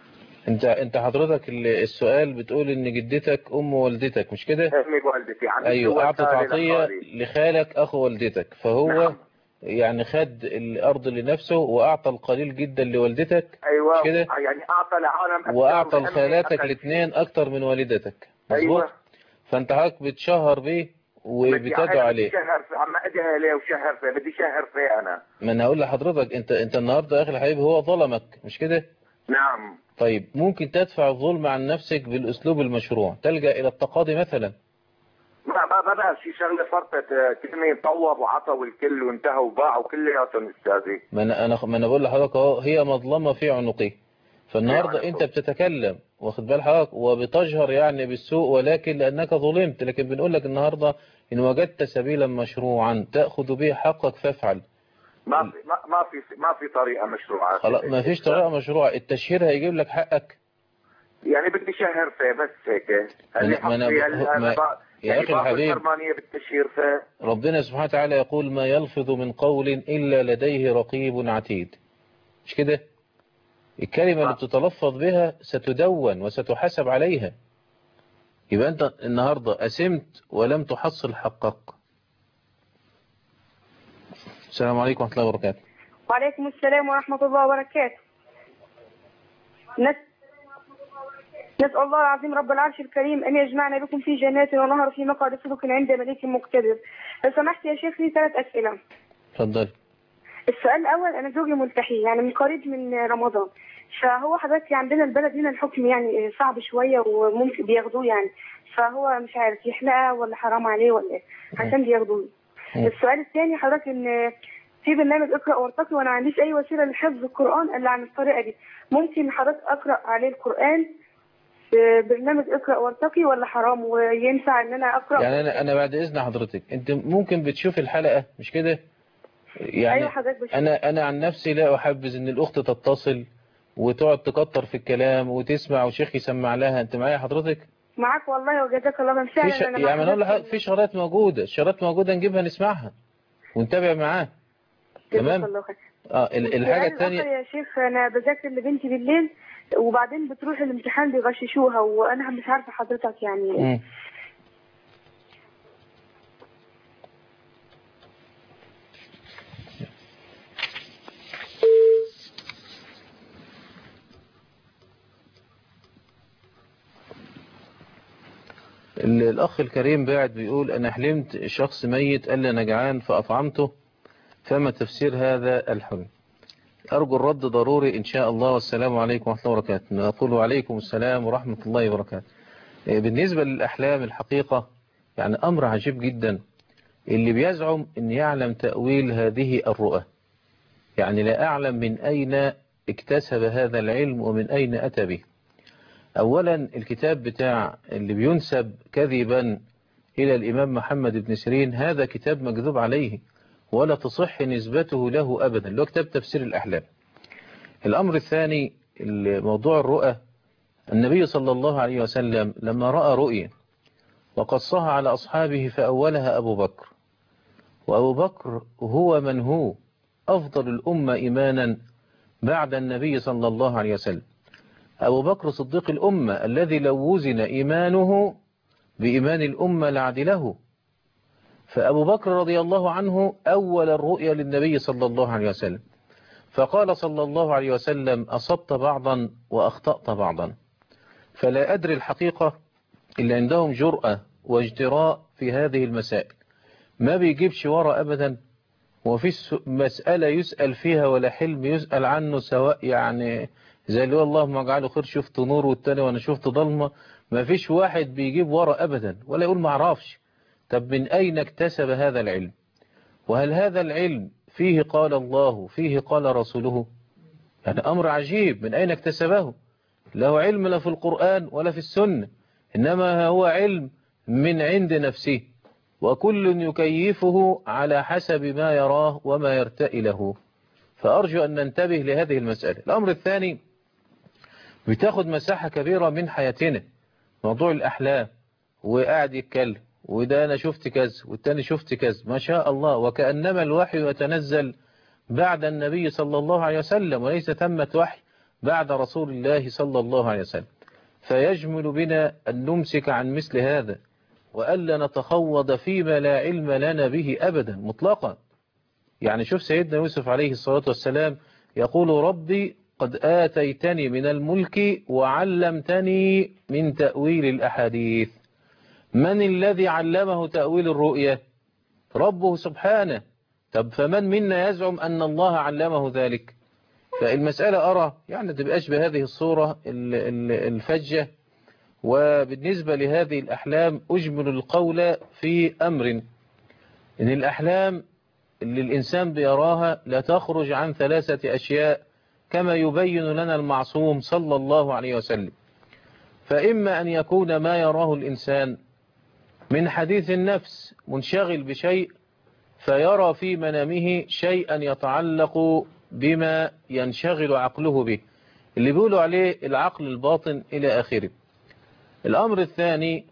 انت انت حضرتك ال- السؤال بتقول ان جدتك ام والدتك مش كده امي والدتي عندي ايوه اعطت خالي عطية لخالي. لخالك اخو والدتك فهو نعم. يعني خد الارض لنفسه واعطى القليل جدا لوالدتك ايوه مش كده يعني اعطى لعالم أكثر واعطى من أمي لخالاتك أكل. الاثنين اكتر من والدتك مظبوط ايوه فانت حضرتك بتشهر بيه بدي وبتدعو بدي عليه شهر في عم ادعي عليه وشهر فيه بدي شهر فيه انا ما انا هقول لحضرتك انت انت النهارده يا اخي الحبيب هو ظلمك مش كده نعم طيب ممكن تدفع الظلم عن نفسك بالاسلوب المشروع تلجأ الى التقاضي مثلا ما ما بقى شي شغله فرطت كلمه طوب وعطوا الكل وانتهوا وباعوا كلياتهم استاذي ما انا انا ما انا بقول لحضرتك اهو هي مظلمه في عنقه فالنهارده انت بتتكلم واخد بال حضرتك وبتجهر يعني بالسوء ولكن لانك ظلمت لكن بنقول لك النهارده ان وجدت سبيلا مشروعا تاخذ به حقك فافعل ما في ما, ما في ما في طريقه مشروعه خلاص ما فيش طريقه مشروعه التشهير هيجيب لك حقك يعني بدي شهر فيه بس هيك هل ما أنا- ما أنا حقي ب- هل ما- انا بق- يا يعني أخي باخذ الحبيب. حرمانيه بالتشهير فيه ربنا سبحانه وتعالى يقول ما يلفظ من قول إلا لديه رقيب عتيد مش كده الكلمة اللي بتتلفظ بها ستدون وستحاسب عليها يبقى أنت النهاردة أسمت ولم تحصل حقك السلام عليكم ورحمة الله وبركاته وعليكم السلام ورحمة الله وبركاته نس... نسأل الله العظيم رب العرش الكريم أن يجمعنا بكم في جنات ونهر في مقعد صدق عند مليك مقتدر لو سمحت يا شيخ لي ثلاث أسئلة اتفضل السؤال الأول أنا زوجي ملتحي يعني من قريب من رمضان فهو حضرتك عندنا البلد هنا الحكم يعني صعب شوية وممكن بياخدوه يعني فهو مش عارف يحلقها ولا حرام عليه ولا ايه عشان بياخدوه السؤال الثاني حضرتك ان في برنامج اقرا وارتقي وانا ما عنديش اي وسيله لحفظ القران الا عن الطريقه دي ممكن حضرتك اقرا عليه القران في برنامج اقرا وارتقي ولا حرام وينفع ان انا اقرا يعني أنا أنا بعد إذن حضرتك أنت ممكن بتشوف الحلقة مش كده يعني ايوه حضرتك بشوف. أنا أنا عن نفسي لا أحبذ إن الأخت تتصل وتقعد تكتر في الكلام وتسمع وشيخ يسمع لها أنت معايا حضرتك معاك والله وجزاك الله من في فعلا ش... انا يعني ما انا اقول حضرتش- لحضرتك في شغلات موجوده الشغلات موجوده نجيبها نسمعها ونتابع معاه جزاك تمام الله خير اه ال- الحاجه السؤال الثانيه الآخر يا شيخ انا بذاكر لبنتي بالليل وبعدين بتروح الامتحان بيغششوها وانا مش عارفه حضرتك يعني مم. ال- الأخ الكريم بعد بيقول أنا حلمت شخص ميت قال لي أنا جعان فأطعمته فما تفسير هذا الحلم أرجو الرد ضروري إن شاء الله والسلام عليكم ورحمة الله وبركاته نقول وعليكم السلام ورحمة الله وبركاته إيه، بالنسبة للأحلام الحقيقة يعني أمر عجيب جدا اللي بيزعم أن يعلم تأويل هذه الرؤى يعني لا أعلم من أين اكتسب هذا العلم ومن أين أتى به أولا الكتاب بتاع اللي بينسب كذبا إلى الإمام محمد بن سيرين هذا كتاب مكذوب عليه ولا تصح نسبته له أبدا اللي هو كتاب تفسير الأحلام الأمر الثاني موضوع الرؤى النبي صلى الله عليه وسلم لما رأى رؤيا وقصها على أصحابه فأولها أبو بكر وأبو بكر هو من هو أفضل الأمة إيمانا بعد النبي صلى الله عليه وسلم أبو بكر صديق الأمة الذي لو وزن إيمانه بإيمان الأمة لعدله فأبو بكر رضي الله عنه أول الرؤيا للنبي صلى الله عليه وسلم فقال صلى الله عليه وسلم أصبت بعضا وأخطأت بعضا فلا أدري الحقيقة اللي عندهم جرأة واجتراء في هذه المسائل ما بيجيبش ورا أبدا وفي مسألة يسأل فيها ولا حلم يسأل عنه سواء يعني زي اللي هو اللهم اجعله خير شفت نور والتاني وانا شفت ضلمة ما فيش واحد بيجيب ورا أبدا ولا يقول ما اعرفش طب من أين اكتسب هذا العلم وهل هذا العلم فيه قال الله فيه قال رسوله يعني أمر عجيب من أين اكتسبه له علم لا في القرآن ولا في السنة إنما هو علم من عند نفسه وكل يكيفه على حسب ما يراه وما يرتئي له فأرجو أن ننتبه لهذه المسألة الأمر الثاني بتاخد مساحة كبيرة من حياتنا موضوع الأحلام وقاعد يتكلم وده أنا شفت كذا والتاني شفت كذا ما شاء الله وكأنما الوحي يتنزل بعد النبي صلى الله عليه وسلم وليس ثمة وحي بعد رسول الله صلى الله عليه وسلم فيجمل بنا أن نمسك عن مثل هذا وألا نتخوض فيما لا علم لنا به أبدا مطلقا يعني شوف سيدنا يوسف عليه الصلاة والسلام يقول ربي قد آتيتني من الملك وعلمتني من تأويل الأحاديث من الذي علمه تأويل الرؤية ربه سبحانه طب فمن منا يزعم أن الله علمه ذلك فالمسألة أرى يعني تبقاش بهذه الصورة ال- ال- الفجة وبالنسبة لهذه الأحلام أجمل القول في أمر إن الأحلام اللي الإنسان بيراها لا تخرج عن ثلاثة أشياء كما يبين لنا المعصوم صلى الله عليه وسلم فإما أن يكون ما يراه الإنسان من حديث النفس منشغل بشيء فيرى في منامه شيئا يتعلق بما ينشغل عقله به اللي بيقولوا عليه العقل الباطن إلى آخره الأمر الثاني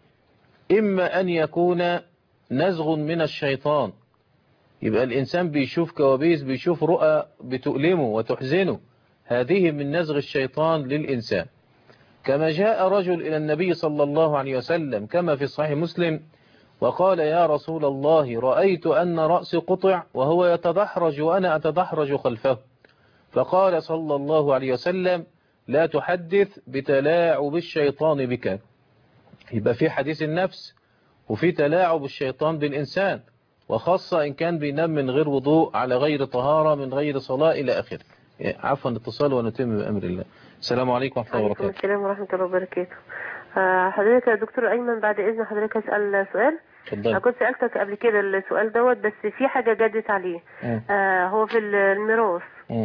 إما أن يكون نزغ من الشيطان يبقى الإنسان بيشوف كوابيس بيشوف رؤى بتؤلمه وتحزنه هذه من نزغ الشيطان للإنسان كما جاء رجل إلى النبي صلى الله عليه وسلم كما في صحيح مسلم وقال يا رسول الله رأيت أن رأسي قطع وهو يتدحرج وأنا أتدحرج خلفه فقال صلى الله عليه وسلم لا تحدث بتلاعب الشيطان بك يبقى في حديث النفس وفي تلاعب الشيطان بالإنسان وخاصة إن كان بينام من غير وضوء على غير طهارة من غير صلاة إلى آخره عفوا اتصال ونتم بأمر الله السلام عليكم ورحمة الله عليكم وبركاته السلام ورحمة الله وبركاته آه، حضرتك يا دكتور أيمن بعد إذن حضرتك أسأل سؤال اتفضل. أنا كنت سألتك قبل كده السؤال دوت بس في حاجة جدت عليه مم. آه هو في الميراث مم.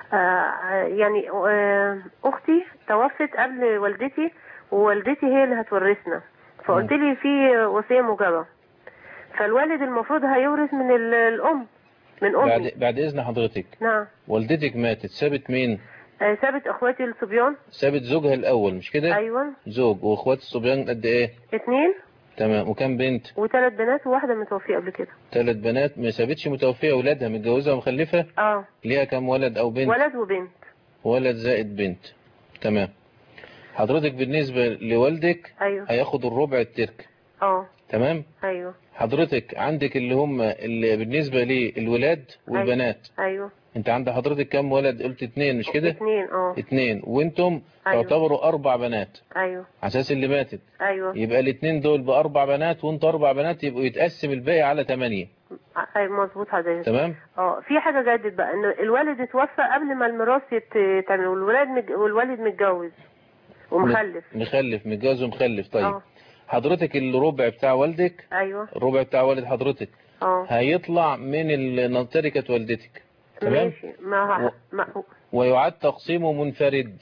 آه يعني آه أختي توفت قبل والدتي ووالدتي هي اللي هتورثنا فقلت لي في وصية موجبة فالوالد المفروض هيورث من ال- الأم من أمي بعد, بعد إذن حضرتك نعم والدتك ماتت سابت مين آه سابت أخواتي الصبيان سابت زوجها الأول مش كده أيوة زوج وإخوات الصبيان قد إيه اتنين تمام وكم بنت وثلاث بنات وواحدة متوفية قبل كده ثلاث بنات ما سابتش متوفية أولادها متجوزة ومخلفة اه ليها كم ولد أو بنت ولد وبنت ولد زائد بنت تمام حضرتك بالنسبة لوالدك ايوه هياخد الربع الترك اه تمام ايوه حضرتك عندك اللي هم اللي بالنسبة للولاد والبنات ايوه انت عند حضرتك كم ولد قلت اتنين مش كده اتنين اه اتنين وانتم أيوة. تعتبروا اربع بنات ايوه على اساس اللي ماتت ايوه يبقى الاتنين دول باربع بنات وانت اربع بنات يبقوا يتقسم الباقي على ثمانية ايوه مظبوط حضرتك تمام اه في حاجة جدت بقى ان الوالد اتوفى قبل ما الميراث يت- يتعمل والولاد مج... والوالد متجوز ومخلف مخلف متجوز ومخلف طيب اه حضرتك الربع بتاع والدك ايوه الربع بتاع والد حضرتك اه هيطلع من ال- تركة والدتك تمام ماشي ما, ما... ويعاد تقسيمه منفرد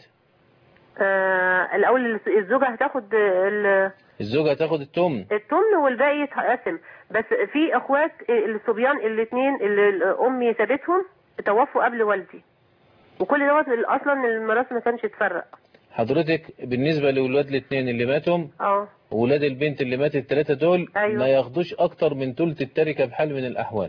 آه الاول الزوجة هتاخد ال... الزوجة هتاخد التمن التمن والباقي يتقسم بس في اخوات الصبيان الاثنين اللي امي سابتهم توفوا قبل والدي وكل دوت اصلا الميراث ما كانش اتفرق حضرتك بالنسبة لولاد الاثنين اللي ماتوا اه وولاد البنت اللي ماتت الثلاثة دول أيوة. ما ياخدوش اكتر من ثلث التركة بحال من الاحوال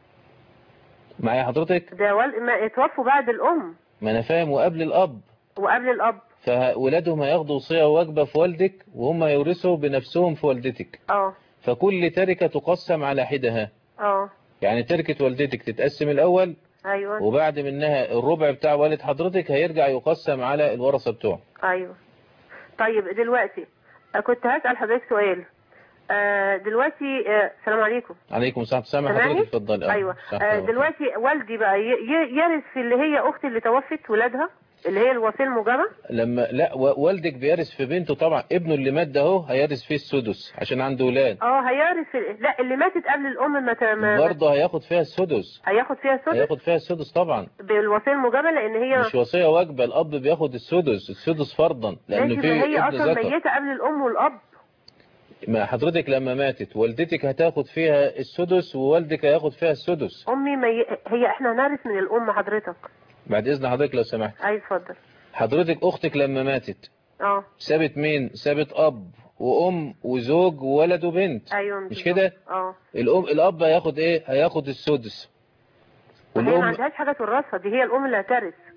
معايا حضرتك ده وال... ما اتوفوا بعد الام ما انا فاهم وقبل الاب وقبل الاب فولادهم هياخدوا وصية واجبة في والدك وهم يورثوا بنفسهم في والدتك اه فكل تركة تقسم على حدها اه يعني تركة والدتك تتقسم الأول ايوه وبعد منها الربع بتاع والد حضرتك هيرجع يقسم على الورثة بتوعه ايوه طيب دلوقتي آه، كنت هسأل حضرتك سؤال آه دلوقتي آه السلام عليكم عليكم السلام سامع سامعني؟ حضرتك اتفضل آه، ايوه صح، آه تمام. دلوقتي والدي بقى ي- ي- يرث في اللي هي اختي اللي توفت ولادها اللي هي الوصيه الموجبه لما لا و- والدك بيرث في بنته طبعا ابنه اللي مات ده اهو هيرث فيه السدس عشان عنده ولاد اه هيرث في... لا اللي ماتت قبل الام ما ت- ما- برضه هياخد فيها السدس هياخد فيها سدس هياخد فيها السدس طبعا بالوصيه الموجبه لان هي مش وصية واجبة الأب بياخد السدس السدس فرضا لأنه ماشي ما في هي ابن اصلا ذكر ميته قبل الام والاب ما حضرتك لما ماتت والدتك هتاخد فيها السدس ووالدك هياخد فيها السدس امي مي... هي احنا هنرث من الام حضرتك بعد إذن حضرتك لو سمحت اي اتفضل حضرتك أختك لما ماتت اه سابت مين سابت أب وأم وزوج وولد وبنت ايوه مش كده اه الأم الأب هياخد إيه هياخد السدس هي ما والأم عندهاش حاجه تورثها دي هي الام اللي هترث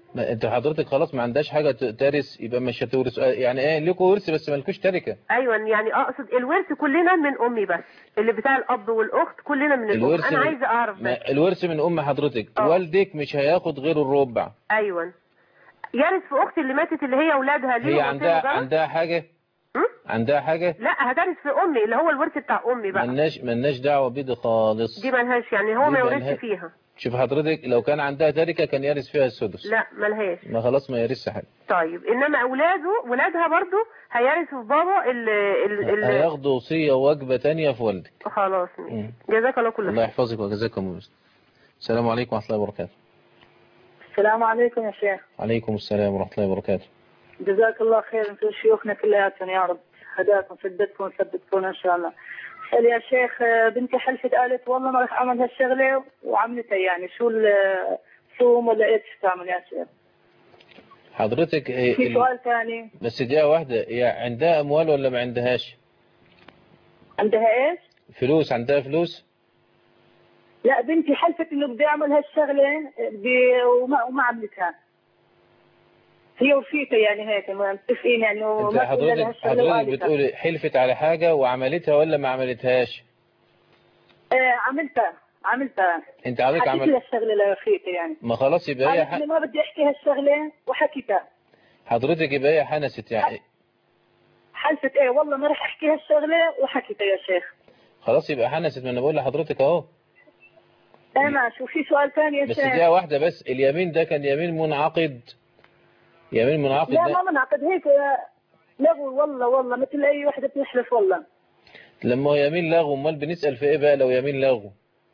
ما انت حضرتك خلاص ما عندهاش حاجة ت- ترث يبقى مش هتورث يعني ايه ليكوا ورث بس مالكوش تركة ايوه يعني اقصد الورث كلنا من امي بس اللي بتاع الاب والاخت كلنا من الام الورث انا من- عايزه اعرف بس ما الورث من ام حضرتك والدك مش هياخد غير الربع ايوه يرث في اختي اللي ماتت اللي هي اولادها ليهم هي وصية عندها مجرد؟ عندها حاجة عندها حاجة لا هترث في امي اللي هو الورث بتاع امي بقى ملناش ملناش دعوة بيه ده خالص دي ملهاش يعني هو دي ما ملهاش. يورثش فيها شوف حضرتك لو كان عندها تركة كان يرث فيها السدس لا ملهاش ما خلاص ما يرثش حاجة طيب انما اولاده ولادها برضو هيرثوا في بابا ال ال ال هياخدوا وصية ووجبة تانية في والدك خلاص ماشي جزاك الله كل الله خير يحفظك وجزاكم الله السلام عليكم ورحمة الله وبركاته السلام عليكم يا شيخ عليكم السلام ورحمة الله وبركاته جزاك الله خير انتم شيوخنا كلياتهم يا رب هداكم سددكم وثبتكم ان شاء الله قال يا شيخ آه، بنتي حلفت قالت والله ما راح اعمل هالشغله وعملتها يعني شو ال- صوم ولا ايش تعمل يا شيخ حضرتك إيه في ال- سؤال ثاني بس دقيقة واحدة هي عندها أموال ولا ما عندهاش عندها ايش؟ فلوس عندها فلوس لا بنتي حلفت انه بدي اعمل هالشغله بدي وما وما عملتها هي ورفيقة يعني هيك متفقين يعني انت ما تقول لها حضرتك هالشغله حضرتك وقالتها. بتقولي حلفت على حاجة وعملتها ولا ما عملتهاش آه عملتها عملتها انت حضرتك حكيت عمل لها الشغله لرفيقتي يعني ما خلاص يبقى هي قالت ح... لي ما بدي احكي هالشغله وحكيتها حضرتك يبقى هي حنست يعني حلفت ايه والله ما راح احكي هالشغله وحكيتها يا شيخ خلاص يبقى حنست ما انا بقول لحضرتك اهو ايه ماشي وفي سؤال ثاني يا بس شيخ دقيقة واحدة بس اليمين ده كان يمين منعقد يمين منعقد لا ده ما منعقد هيك آه، لغو والله والله مثل اي وحده بتحلف والله لما هو يمين لغو امال بنسأل في ايه بقى لو يمين لغو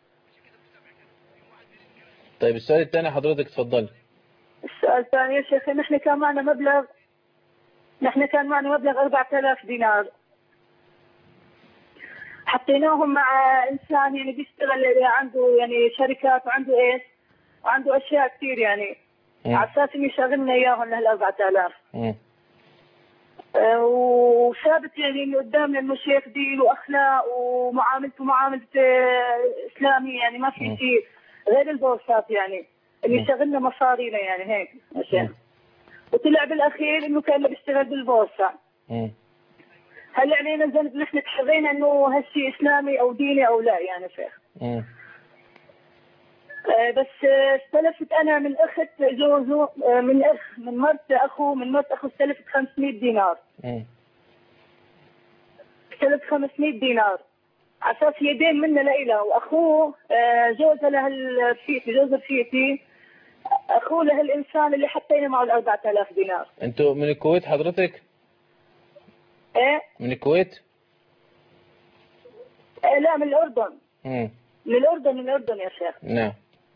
طيب السؤال الثاني حضرتك اتفضلي السؤال الثاني يا شيخ نحن كان معنا مبلغ نحن كان معنا مبلغ 4000 دينار حطيناهم مع انسان يعني بيشتغل يعني عنده يعني شركات وعنده ايش وعنده اشياء كثير يعني على اساس انه يشغلنا اياهم لهال 4000 مم. آه، وثابت يعني انه قدامنا انه شيخ دين واخلاق ومعاملته معامله آه، اسلاميه يعني ما في شيء غير البورصات يعني اللي يشغلنا مصارينا يعني هيك يا شيخ وطلع بالاخير انه كان بيشتغل بالبورصه مم. هل علينا ذنب نحن تحرينا انه هالشيء اسلامي او ديني او لا يعني شيخ مم. آه، بس آه، استلفت انا من اخت جوزه آه، من اخ من مرت اخوه من مرت اخوه استلفت 500 دينار مم. استلفت 500 دينار على اساس هي دين منا لإلها واخوه آه، جوزها لهالفيتي جوز الفيتي اخوه لهالانسان اللي حطينا معه ال 4000 دينار انتوا من الكويت حضرتك ايه من الكويت آه، لا من الاردن مم. من الاردن من الاردن يا شيخ نعم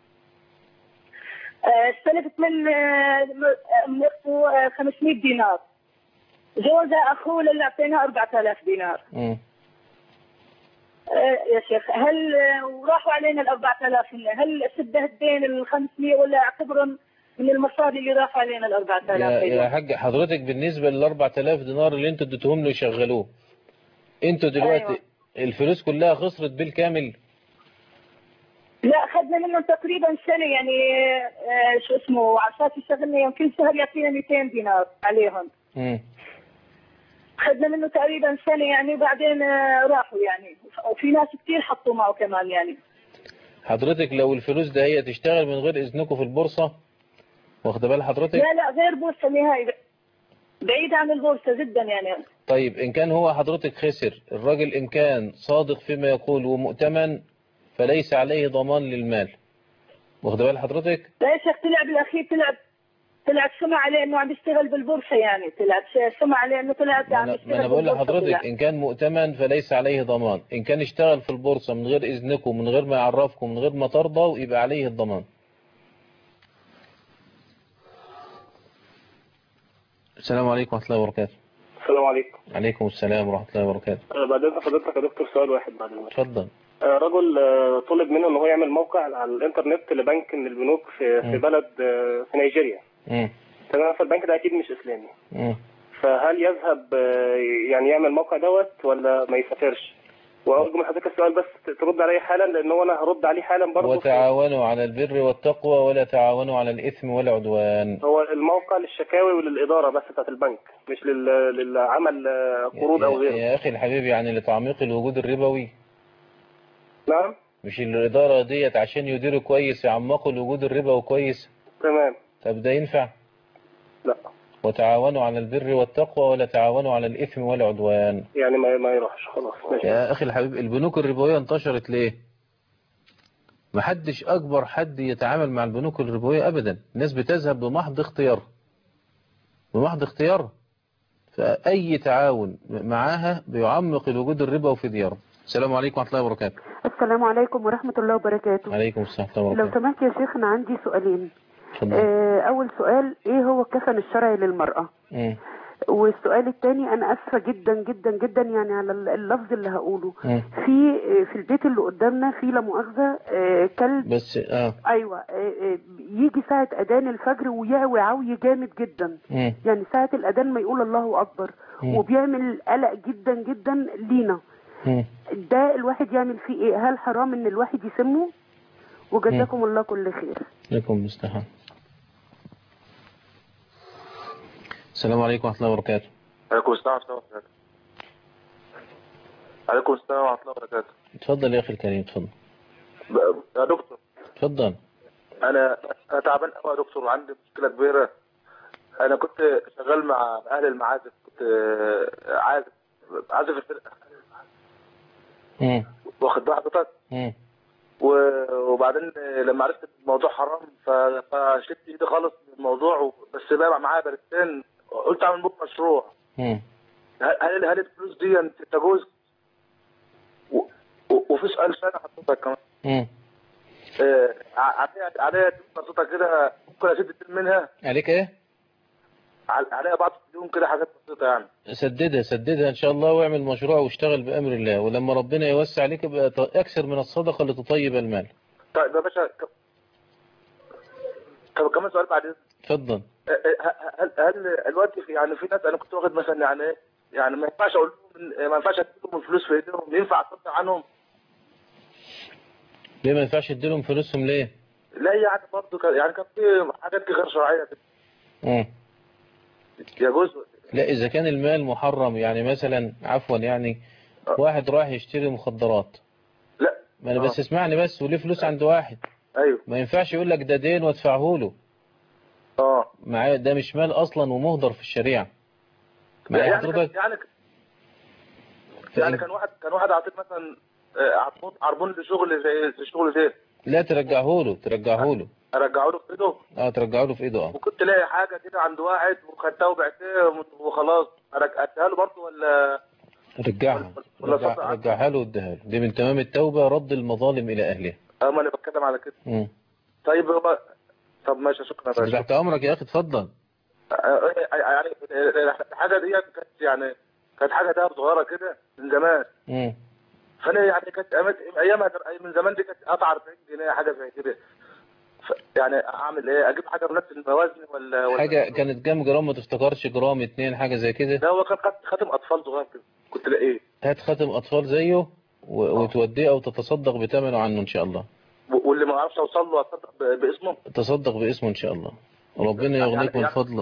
آه، استلفت من آه، من اخته آه، 500 دينار جوزها اخوه اللي اعطيناه 4000 دينار مم. آه، يا شيخ هل آه، وراحوا علينا ال 4000 هن هل سده الدين ال 500 ولا اعتبرهم من المصاري اللي راحوا علينا ال 4000 يا, يا أيضاً؟ حاج حضرتك بالنسبة لل 4000 دينار اللي انتوا اديتوهم له يشغلوه انتوا دلوقتي أيوة. الفلوس كلها خسرت بالكامل لا اخذنا منهم تقريبا سنه يعني آه، شو اسمه على اساس يشغلنا يمكن شهر يعطينا 200 دينار عليهم مم. اخذنا منه تقريبا سنه يعني وبعدين آه، راحوا يعني وفي ناس كثير حطوا معه كمان يعني حضرتك لو الفلوس ده هي تشتغل من غير اذنكم في البورصة واخده بال حضرتك لا لا غير بورصه نهائي بعيد عن البورصه جدا يعني طيب ان كان هو حضرتك خسر الراجل ان كان صادق فيما يقول ومؤتمن فليس عليه ضمان للمال واخده بال حضرتك لا يا شيخ طلع بالاخير طلع طلعت سمع عليه انه عم يشتغل بالبورصه يعني طلعت ش- سمع عليه انه طلع ما عم انا, يشتغل ما أنا بقول بالبورصة لحضرتك طلع. ان كان مؤتمن فليس عليه ضمان ان كان اشتغل في البورصة من غير اذنكم من غير ما يعرفكم من غير ما ترضوا يبقى عليه الضمان السلام عليكم ورحمة الله وبركاته السلام عليكم عليكم السلام ورحمة الله وبركاته آه، بعد اذن حضرتك يا دكتور سؤال واحد بعد المشروع. اتفضل آه، رجل آه، طلب منه ان هو يعمل موقع على الانترنت لبنك من البنوك في في مم. بلد آه، في نيجيريا مم. تمام فالبنك ده اكيد مش اسلامي مم. فهل يذهب آه، يعني يعمل موقع دوت ولا ما يسافرش وارجو من حضرتك السؤال بس ترد عليه حالا لان هو انا هرد عليه حالا برضه وتعاونوا على البر والتقوى ولا تعاونوا على الإثم والعدوان هو الموقع للشكاوي وللاداره بس بتاعت البنك مش لل... للعمل آه، قروض او يا- غيره يا أخي الحبيب يعني لتعميق الوجود الربوي نعم مش الإدارة ديت عشان يديروا كويس يعمقوا الوجود الربوي كويس تمام طب ده ينفع لا وتعاونوا على البر والتقوى ولا تعاونوا على الإثم والعدوان يعني ما ما يروحش خلاص ماشي يا أخي الحبيب البنوك الربوية انتشرت ليه محدش أكبر حد يتعامل مع البنوك الربوية أبدا الناس بتذهب بمحض اختيار بمحض اختيار فأي تعاون معاها بيعمق الوجود الربوي في دياره السلام عليكم ورحمة الله وبركاته السلام عليكم ورحمة الله وبركاته عليكم السلام ورحمة الله لو وبركاته سمحت يا شيخ أنا عندي سؤالين اتفضل. آه، أول سؤال إيه هو الكفن الشرعي للمرأة مم. والسؤال الثاني أنا آسفة جدا جدا جدا يعني على اللفظ اللي هقوله مم. في في البيت اللي قدامنا في لا مؤاخذة آه، كلب بس اه ايوه آه، آه، يجي ساعة اذان الفجر ويعوي عوي جامد جدا مم. يعني ساعة الاذان ما يقول الله اكبر مم. وبيعمل قلق جدا جدا لينا مم. ده الواحد يعمل فيه ايه هل حرام ان الواحد يسمه وجزاكم الله كل خير لكم المستحان السلام عليكم ورحمة الله وبركاته عليكم السلام ورحمة الله وبركاته عليكم السلام ورحمة الله وبركاته اتفضل يا أخي الكريم اتفضل ب- يا دكتور اتفضل أنا أنا تعبان قوي يا دكتور وعندي مشكلة كبيرة أنا كنت شغال مع أهل المعازف كنت آه، عازف عازف الفرقة مم. واخد بال حضرتك مم. و- وبعدين آه، لما عرفت إن الموضوع حرام ف- فشلت إيدي خالص من الموضوع و- بس بقى معايا بلدتين قلت أعمل بكرة مشروع مم. هل هل هل الفلوس دي تجوز؟ و- و- وفي سؤال ثاني حضرتك كمان مم. آه، عليها عليها بسيطة كده ممكن أسد الدين منها عليك ايه عل- عليها بعض اليوم كده حاجات بسيطة يعني سددها سددها ان شاء الله واعمل مشروع واشتغل بامر الله ولما ربنا يوسع عليك يبقى ت- اكثر من الصدقه لتطيب المال طيب يا باشا ك- طب كمان سؤال بعد إذنك. اتفضل آه، آه، هل هل الوقت في يعني في ناس انا كنت واخد مثلا يعني ايه يعني ما ينفعش اقول لهم إن- ما ينفعش اديهم الفلوس في ايديهم ينفع اصدق عنهم ليه ما ينفعش تديلهم فلوسهم ليه لا يعني برضه كان يعني كان في حاجات كده غير شرعيه كده مم. يجوز لا اذا كان المال محرم يعني مثلا عفوا يعني واحد راح يشتري مخدرات لا ما انا آه. بس اسمعني بس وليه فلوس عند واحد ايوه ما ينفعش يقول لك ده دين وادفعه له اه معايا ده مش مال اصلا ومهدر في الشريعه معايا يعني حضرتك كان- يعني يعني كان واحد كان واحد عاطيك مثلا آه، عربون عربون لشغل زي زي شغل زي لا ترجعه له ترجعه له ارجعه له في ايده اه ترجعه له في ايده اه وكنت لاقي حاجه كده عند واحد وخدتها وبعتها وخلاص أرج- اديها له برضه ولا رجعها ولا رجع صدقة؟ رجعها له واديها له دي من تمام التوبة رد المظالم إلى أهلها اه ما انا بتكلم على كده مم. طيب هو طب ماشي شكرا يا باشا تحت أمرك يا أخي اتفضل آه، آه، يعني الحاجه دي كانت يعني كانت حاجه دهب صغيره كده من زمان مم. فانا يعني كانت أيامات- ايامها من زمان دي كانت قطع 40 جنيه حاجه زي كده ف- يعني اعمل ايه اجيب حاجه بنفس الموازن ولا ولا حاجة كانت كام جرام ما تفتكرش جرام اتنين حاجة زي كده ده هو كان خات- خاتم اطفال صغير كده كنت لاقيه هات خاتم أطفال زيه و- وتوديه أو تتصدق بثمنه عنه إن شاء الله و- واللي ما اعرفش اوصل له اصدق ب- باسمه تصدق باسمه إن شاء الله ربنا يغنيك من يعني- فضله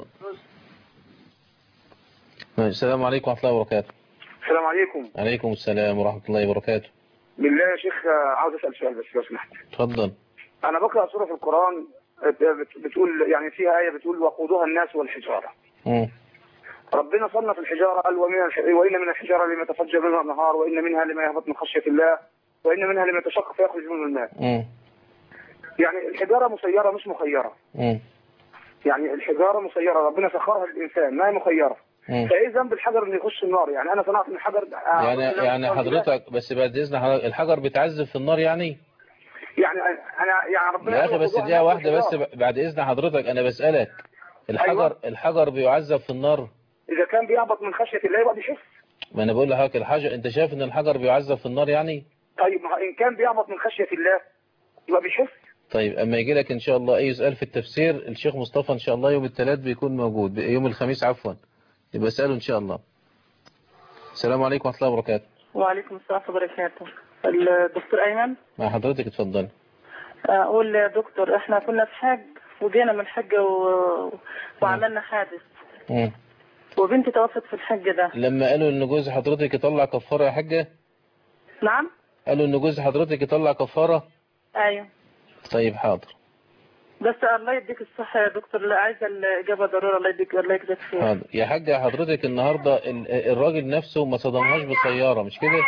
ماشي. السلام عليكم ورحمة الله وبركاته السلام عليكم عليكم السلام ورحمة الله وبركاته بالله يا شيخ آه، عاوز اسال سؤال بس لو سمحت اتفضل انا بقرا سوره في القران آه، بت- بتقول يعني فيها ايه بتقول وقودها الناس والحجاره مم. ربنا صنف الحجاره قال ومن الح... وان من الحجاره لما يتفجر منها النهار وان منها لما يهبط من خشيه الله وان منها لما يتشقق فيخرج منه الماء مم. يعني الحجاره مسيره مش مخيره مم. يعني الحجاره مسيره ربنا سخرها للانسان ما هي مخيره مم. فايه ذنب الحجر انه يخش النار يعني انا صنعت من الحجر يعني يعني حضرتك بس بعد إذن حضرتك الحجر بيتعذب في النار يعني يعني انا يعني ربنا يا قال اخي بس وقودها دقيقة الناس واحدة بس والحجارة. بعد اذن حضرتك انا بسألك الحجر الحجر بيعذب في النار اذا كان بيهبط من خشيه الله يبقى بيحس ما انا بقول لحضرتك الحجر انت شايف ان الحجر بيعذب في النار يعني طيب ما هو ان كان بيهبط من خشيه الله يبقى بيحس طيب اما يجي لك ان شاء الله اي سؤال في التفسير الشيخ مصطفى ان شاء الله يوم الثلاث بيكون موجود يوم الخميس عفوا يبقى اساله ان شاء الله السلام عليكم ورحمة الله وبركاته وعليكم السلام ورحمة الله وبركاته الدكتور أيمن مع حضرتك اتفضلي أقول يا دكتور إحنا كنا في حج وجينا من الحج و... وعملنا حادث مم. وبنتي توفت في الحج ده لما قالوا ان جوز حضرتك يطلع كفارة يا حاجة نعم قالوا ان جوز حضرتك يطلع كفارة أيوه طيب حاضر بس الله يديك الصحة يا دكتور لا عايزة الإجابة ضرورة الله يديك الله يجزاك خير حاضر يا حاجة حضرتك النهاردة ال- الراجل نفسه ما صدمهاش بسيارة مش كده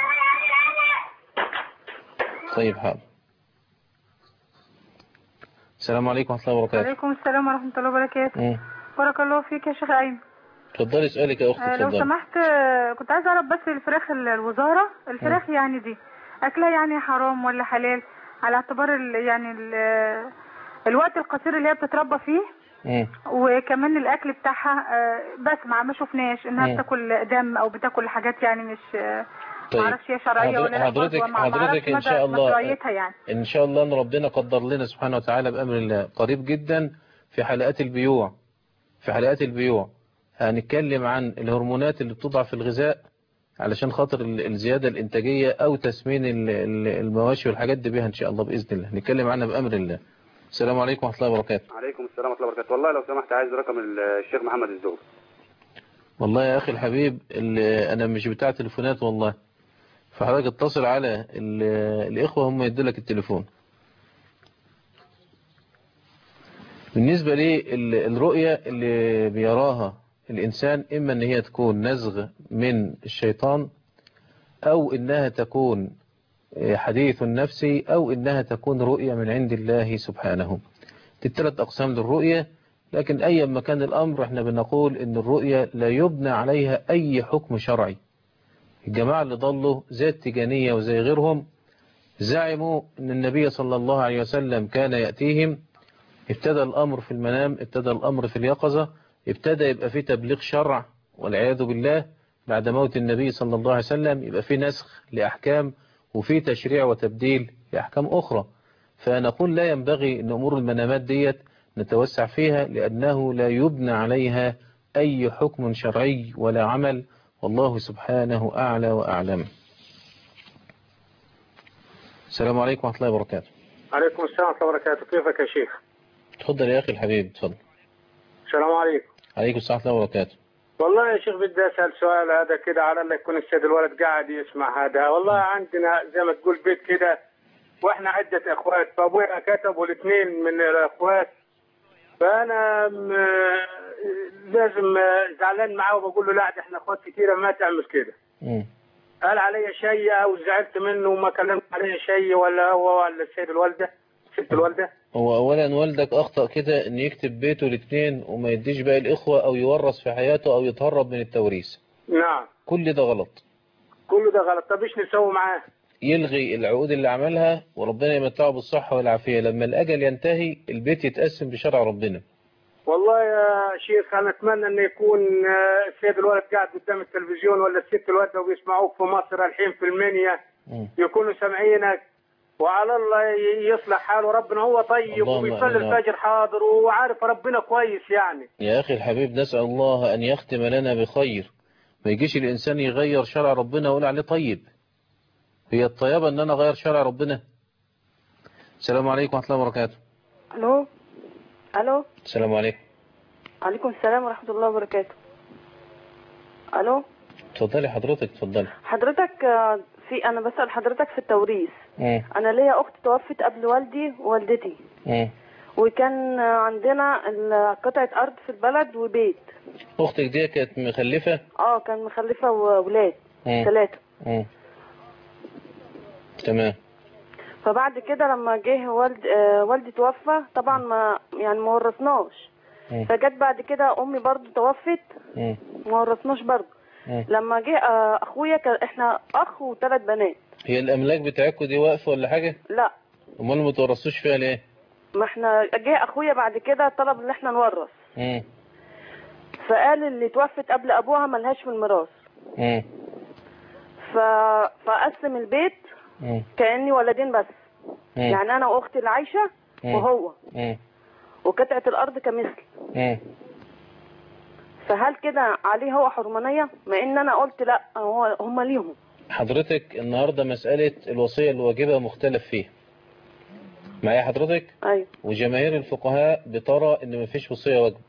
طيب حاضر السلام عليكم ورحمة الله وبركاته عليكم السلام ورحمة الله وبركاته مم. بارك الله فيك يا شيخ أيمن اتفضلي سؤالك يا اختي آه، لو اتفضلي سمحت آه، كنت عايزة أعرف بس الفراخ ال- الوزارة الفراخ يعني دي أكلها يعني حرام ولا حلال على اعتبار ال يعني ال الوقت القصير اللي هي بتتربى فيه مم. وكمان الأكل بتاعها آه، بسمع ما شفناش إنها مم. بتاكل دم أو بتاكل حاجات يعني مش آه، طيب. معرفش هي شرعية حضر- ولا لا حضرتك- برضه، ما- حضرتك معرفش إن مدى شاء الله- مشروعيتها يعني ان شاء الله ان ربنا قدر لنا سبحانه وتعالى بامر الله قريب جدا في حلقات البيوع في حلقات البيوع هنتكلم عن الهرمونات اللي بتضع في الغذاء علشان خاطر ال- الزيادة الانتاجية او تسمين ال- ال- المواشي والحاجات دي بيها ان شاء الله باذن الله نتكلم عنها بامر الله السلام عليكم ورحمة الله وبركاته عليكم السلام ورحمه الله وبركاته والله لو سمحت عايز رقم الشيخ محمد الزهري والله يا اخي الحبيب ال- انا مش بتاع تليفونات والله فحضرتك اتصل على ال- الاخوة هم يدوا لك التليفون بالنسبة لي ال- الرؤية اللي بيراها الإنسان إما أن هي تكون نزغ من الشيطان أو إنها تكون حديث نفسي أو إنها تكون رؤية من عند الله سبحانه دي الثلاث أقسام للرؤية لكن أي ما كان الأمر احنا بنقول إن الرؤية لا يبنى عليها أي حكم شرعي الجماعة اللي ضلوا زي التجانية وزي غيرهم زعموا أن النبي صلى الله عليه وسلم كان يأتيهم ابتدى الأمر في المنام ابتدى الأمر في اليقظة ابتدى يبقى في تبليغ شرع والعياذ بالله بعد موت النبي صلى الله عليه وسلم يبقى في نسخ لأحكام وفي تشريع وتبديل لأحكام أخرى فنقول لا ينبغي أن أمور المنامات ديت نتوسع فيها لأنه لا يبنى عليها أي حكم شرعي ولا عمل والله سبحانه أعلى وأعلم السلام عليكم ورحمة الله وبركاته عليكم السلام ورحمة الله وبركاته كيفك يا شيخ تفضل يا أخي الحبيب تفضل السلام عليكم عليكم السلام ورحمة الله وبركاته والله يا شيخ بدي أسأل سؤال هذا كده على الله يكون السيد الولد قاعد يسمع هذا والله عندنا زي ما تقول بيت كده واحنا عدة اخوات فابويا كتبوا الاثنين من الاخوات فانا م... لازم زعلان معاه وبقول له لا ده احنا اخوات كتيره ما تعمل كده مم. قال علي شيء او زعلت منه وما كلمت علي شيء ولا هو ولا السيد الوالده ست الوالده هو أولا والدك أخطأ كده أن يكتب بيته الاثنين وما يديش باقي الإخوة أو يورث في حياته أو يتهرب من التوريث نعم كل ده غلط كله ده غلط طب ايش نسوي معاه يلغي العقود اللي عملها وربنا يمتعه بالصحة والعافية لما الأجل ينتهي البيت يتقسم بشرع ربنا والله يا شيخ انا اتمنى ان يكون آه، السيد الولد قاعد قدام التلفزيون ولا الست الوالده وبيسمعوك في مصر الحين في المنيا مم. يكونوا سامعينك وعلى الله ي- يصلح حاله ربنا هو طيب اللهم وبيصلي آمين. الفجر حاضر وعارف ربنا كويس يعني يا أخي الحبيب نسأل الله أن يختم لنا بخير ما يجيش الإنسان يغير شرع ربنا ويقول عليه طيب هي الطيبة أن أنا أغير شرع ربنا السلام عليكم ورحمة الله وبركاته الو الو السلام عليكم عليكم السلام ورحمة الله وبركاته الو اتفضلي حضرتك اتفضلي حضرتك آه، في انا بسأل حضرتك في التوريث مم. انا ليا اخت توفت قبل والدي ووالدتي مم. وكان آه، عندنا ال- قطعة ارض في البلد وبيت أختك دي كانت مخلفة اه كان مخلفة وولاد مم. ثلاثة مم. تمام فبعد كده لما جه والد آه، والدي توفى طبعا ما يعني ما ورثناش مم. فجت بعد كده امي برضو توفت مم. ما ورثناش برضو مم. لما جه آه، اخويا كان احنا اخ وثلاث بنات هي الأملاك بتاعتكم دي واقفة ولا حاجة؟ لا أمال ما تورثوش فيها ليه؟ ما احنا جه اخويا بعد كده طلب ان احنا نورث مم. فقال اللي توفت قبل ابوها ملهاش في الميراث مم. ف... فقسم البيت مم. كاني ولدين بس مم. يعني انا واختي اللي عايشه مم. وهو مم. وقطعه الارض كمثل مم. فهل كده عليه هو حرمانيه مع ان انا قلت لا هو هم ليهم حضرتك النهاردة مسألة الوصية الواجبة مختلف فيها معايا حضرتك ايوه وجماهير الفقهاء بترى ان مفيش وصية واجبة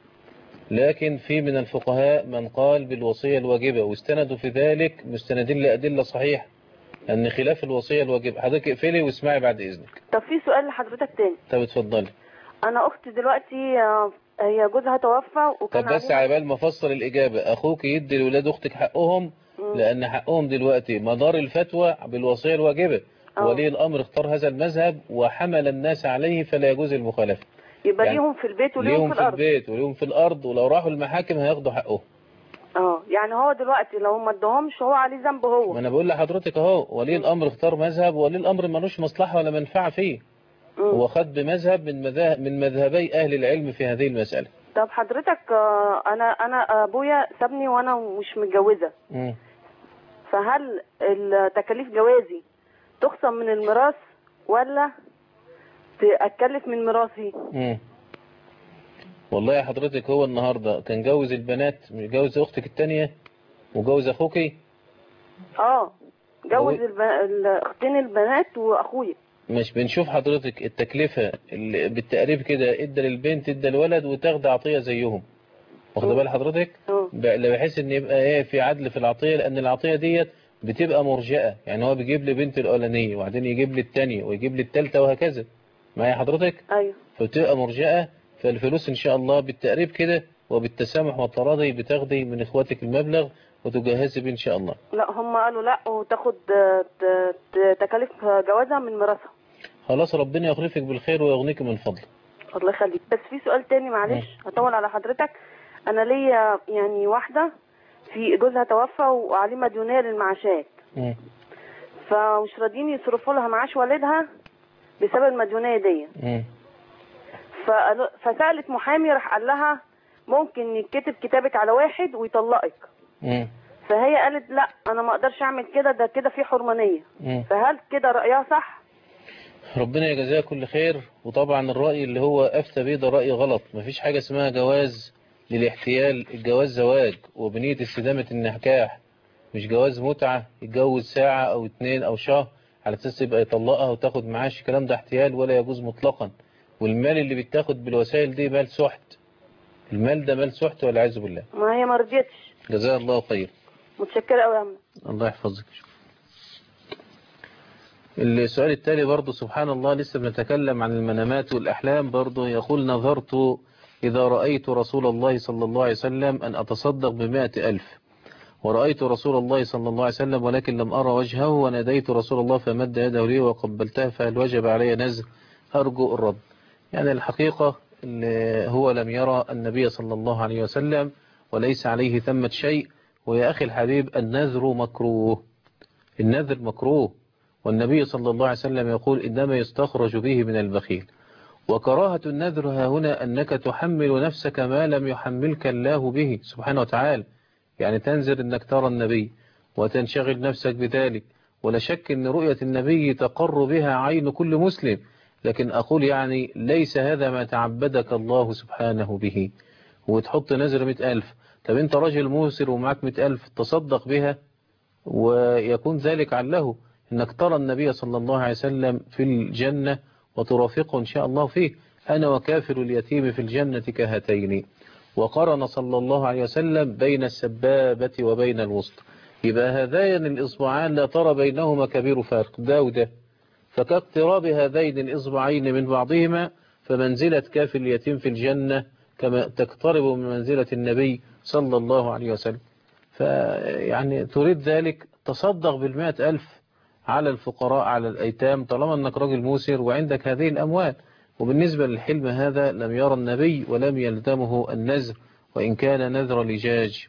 لكن في من الفقهاء من قال بالوصية الواجبة واستندوا في ذلك مستندين لأدلة صحيحة أن خلاف الوصية الواجبة حضرتك اقفلي واسمعي بعد إذنك طب في سؤال لحضرتك تاني طب اتفضلي انا اختي دلوقتي آه، هي جوزها توفى وكان طب بس عليها- على بال ما افسر الإجابة أخوك يدي لولاد أختك حقهم لأن حقهم دلوقتي مدار الفتوى بالوصية الواجبة ولي الأمر اختار هذا المذهب وحمل الناس عليه فلا يجوز المخالفة يبقى يعني ليهم في البيت وليهم ليهم في في الارض البيت وليهم في الأرض ولو راحوا المحاكم هياخدوا حقهم اه يعني هو دلوقتي لو ما ادهمش هو عليه ذنب هو ما أنا بقول لحضرتك أهو ولي الأمر اختار مذهب ولي الأمر ملوش مصلحة ولا منفعة فيه هو خد بمذهب من مذاهب من مذهبي أهل العلم في هذه المسألة طب حضرتك آه، انا انا ابويا سابني وانا مش متجوزه مم. فهل التكاليف جوازي تخصم من الميراث ولا تتكلف من ميراثي مم. والله يا حضرتك هو النهاردة كان جوز البنات جوز أختك التانية وجوز أخوكي اه جوز الب... الاختين البنات واخويا مش بنشوف حضرتك التكلفة اللي بالتقريب كده ادى للبنت ادى الولد وتاخد عطية زيهم واخد بال حضرتك ب- لا بحيث ان يبقى ايه في عدل في العطية لان العطية ديت بتبقى مرجئة يعني هو بيجيب لي بنت الاولانية وبعدين يجيب لي التانية ويجيب لي التالتة وهكذا معايا حضرتك ايوه فبتبقى مرجئة فالفلوس ان شاء الله بالتقريب كده وبالتسامح والتراضي بتاخدي من اخواتك المبلغ وتجهزي بيه ان شاء الله لا هم قالوا لا وتاخد آه، ت- ت- تكاليف جوازها من ميراثها خلاص ربنا يخلفك بالخير ويغنيك من فضله الله يخليك بس في سؤال تاني معلش هطول على حضرتك انا ليا يعني واحده في جوزها توفى وعليه مديونيه للمعاشات مم. فمش راضيين يصرفوا لها معاش والدها بسبب المديونيه دي مم. فقالوا- فسالت محامي راح قال لها ممكن يتكتب كتابك على واحد ويطلقك مم. فهي قالت لا انا ما اقدرش اعمل كده ده كده في حرمانيه مم. فهل كده رايها صح ربنا يجزاها كل خير وطبعا الرأي اللي هو أفتى بيه ده رأي غلط مفيش حاجة اسمها جواز للاحتيال الجواز زواج وبنية استدامة النكاح مش جواز متعة يتجوز ساعة أو اتنين أو شهر على أساس يبقى يطلقها وتاخد معاش الكلام ده احتيال ولا يجوز مطلقا والمال اللي بيتاخد بالوسائل دي مال سحت المال ده مال سحت والعياذ بالله ما هي ما رضيتش جزاها الله خير متشكره قوي يا عم الله يحفظك السؤال التالي برضه سبحان الله لسه بنتكلم عن المنامات والأحلام برضه يقول نظرت إذا رأيت رسول الله صلى الله عليه وسلم أن أتصدق بمائة ألف ورأيت رسول الله صلى الله عليه وسلم ولكن لم أرى وجهه وناديت رسول الله فمد يده لي وقبلتها فهل وجب علي نزر أرجو الرد يعني الحقيقة اللي هو لم يرى النبي صلى الله عليه وسلم وليس عليه ثمة شيء ويا أخي الحبيب النذر مكروه النذر مكروه والنبي صلى الله عليه وسلم يقول إنما يستخرج به من البخيل وكراهة النذر ها هنا أنك تحمل نفسك ما لم يحملك الله به سبحانه وتعالى يعني تنذر أنك ترى النبي وتنشغل نفسك بذلك ولا شك أن رؤية النبي تقر بها عين كل مسلم لكن أقول يعني ليس هذا ما تعبدك الله سبحانه به وتحط نذر مئة ألف طب أنت راجل موسر ومعك مئة ألف تصدق بها ويكون ذلك عله أنك ترى النبي صلى الله عليه وسلم في الجنة وترافقه إن شاء الله فيه أنا وكافر اليتيم في الجنة كهاتين وقرن صلى الله عليه وسلم بين السبابة وبين الوسط يبقى هذين الإصبعان لا ترى بينهما كبير فارق ده وده فكاقتراب هذين الإصبعين من بعضهما فمنزلة كافر اليتيم في الجنة كما تقترب من منزلة النبي صلى الله عليه وسلم فيعني تريد ذلك تصدق بالمائة ألف على الفقراء على الأيتام طالما أنك راجل موسر وعندك هذه الأموال وبالنسبة للحلم هذا لم يرى النبي ولم يلزمه النذر وإن كان نذر لجاج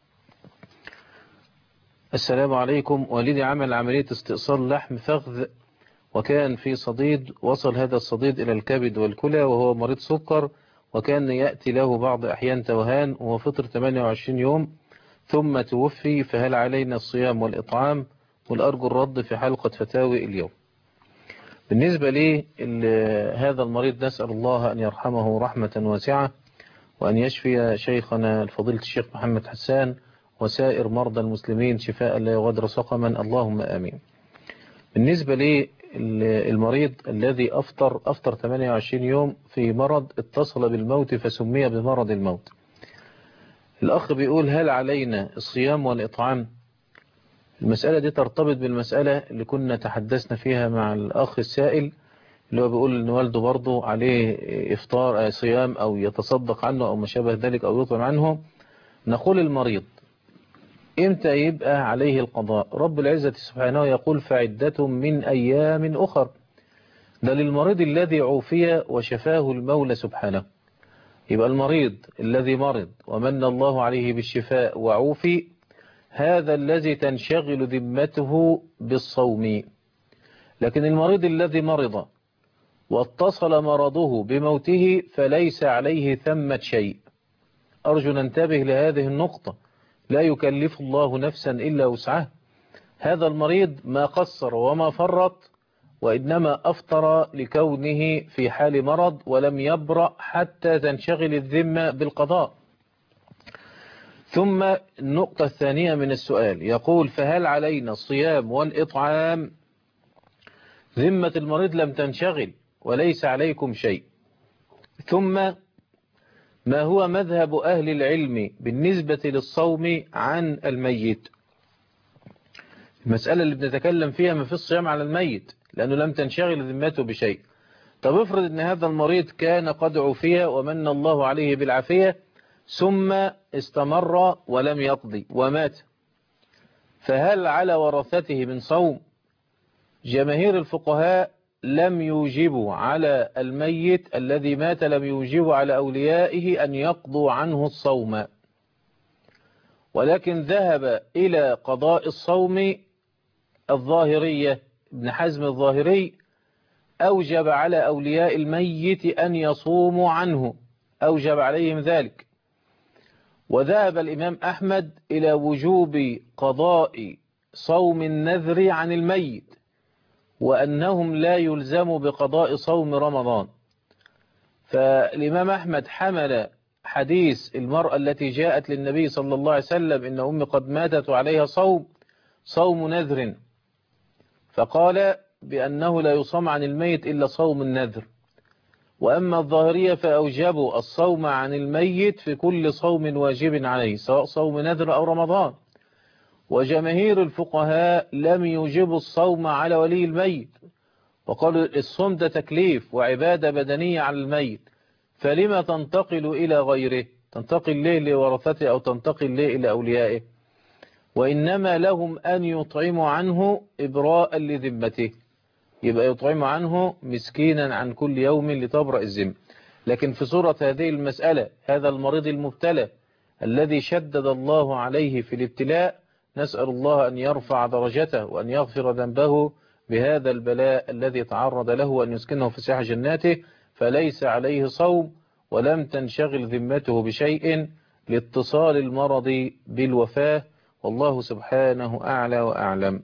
السلام عليكم والدي عمل عملية استئصال لحم فخذ وكان في صديد وصل هذا الصديد إلى الكبد والكلى وهو مريض سكر وكان يأتي له بعض أحيان توهان وهو فطر 28 يوم ثم توفي فهل علينا الصيام والإطعام والأرجو الرد في حلقة فتاوي اليوم بالنسبة لي هذا المريض نسأل الله أن يرحمه رحمة واسعة وأن يشفي شيخنا الفضيلة الشيخ محمد حسان وسائر مرضى المسلمين شفاء لا يغادر سقما اللهم آمين بالنسبة للمريض الذي أفطر أفطر 28 يوم في مرض اتصل بالموت فسمي بمرض الموت الأخ بيقول هل علينا الصيام والإطعام المسألة دي ترتبط بالمسألة اللي كنا تحدثنا فيها مع الأخ السائل اللي هو بيقول ان والده برضه عليه افطار صيام او يتصدق عنه او ما شابه ذلك او يطعم عنه نقول المريض امتى يبقى عليه القضاء رب العزة سبحانه يقول فعدة من ايام اخر ده للمريض الذي عوفي وشفاه المولى سبحانه يبقى المريض الذي مرض ومن الله عليه بالشفاء وعوفي هذا الذي تنشغل ذمته بالصوم لكن المريض الذي مرض واتصل مرضه بموته فليس عليه ثمة شيء أرجو ننتبه لهذه النقطة لا يكلف الله نفسا إلا وسعه هذا المريض ما قصر وما فرط وإنما أفطر لكونه في حال مرض ولم يبرأ حتى تنشغل الذمة بالقضاء ثم النقطة الثانية من السؤال يقول فهل علينا الصيام والإطعام ذمة المريض لم تنشغل وليس عليكم شيء ثم ما هو مذهب أهل العلم بالنسبة للصوم عن الميت المسألة اللي بنتكلم فيها ما في الصيام على الميت لأنه لم تنشغل ذمته بشيء طب افرض أن هذا المريض كان قد عفي ومن الله عليه بالعافية ثم استمر ولم يقضي ومات فهل على ورثته من صوم جماهير الفقهاء لم يوجبوا على الميت الذي مات لم يوجبوا على أوليائه أن يقضوا عنه الصوم ولكن ذهب إلى قضاء الصوم الظاهرية ابن حزم الظاهري أوجب على أولياء الميت أن يصوموا عنه أوجب عليهم ذلك وذهب الإمام أحمد إلى وجوب قضاء صوم النذر عن الميت وأنهم لا يلزموا بقضاء صوم رمضان فالإمام أحمد حمل حديث المرأة التي جاءت للنبي صلى الله عليه وسلم إن أمي قد ماتت عليها صوم صوم نذر فقال بأنه لا يصوم عن الميت إلا صوم النذر وأما الظاهرية فأوجبوا الصوم عن الميت في كل صوم واجب عليه سواء صوم نذر أو رمضان وجماهير الفقهاء لم يوجبوا الصوم على ولي الميت وقالوا الصوم ده تكليف وعبادة بدنية على الميت فلما تنتقل إلى غيره تنتقل ليه لورثته أو تنتقل ليه إلى أوليائه وإنما لهم أن يطعموا عنه إبراء لذمته يبقى يطعم عنه مسكينا عن كل يوم لتبرأ الذم لكن في صورة هذه المسألة هذا المريض المبتلى الذي شدد الله عليه في الابتلاء نسأل الله أن يرفع درجته وأن يغفر ذنبه بهذا البلاء الذي تعرض له وأن يسكنه في ساح جناته فليس عليه صوم ولم تنشغل ذمته بشيء لاتصال المرض بالوفاة والله سبحانه أعلى وأعلم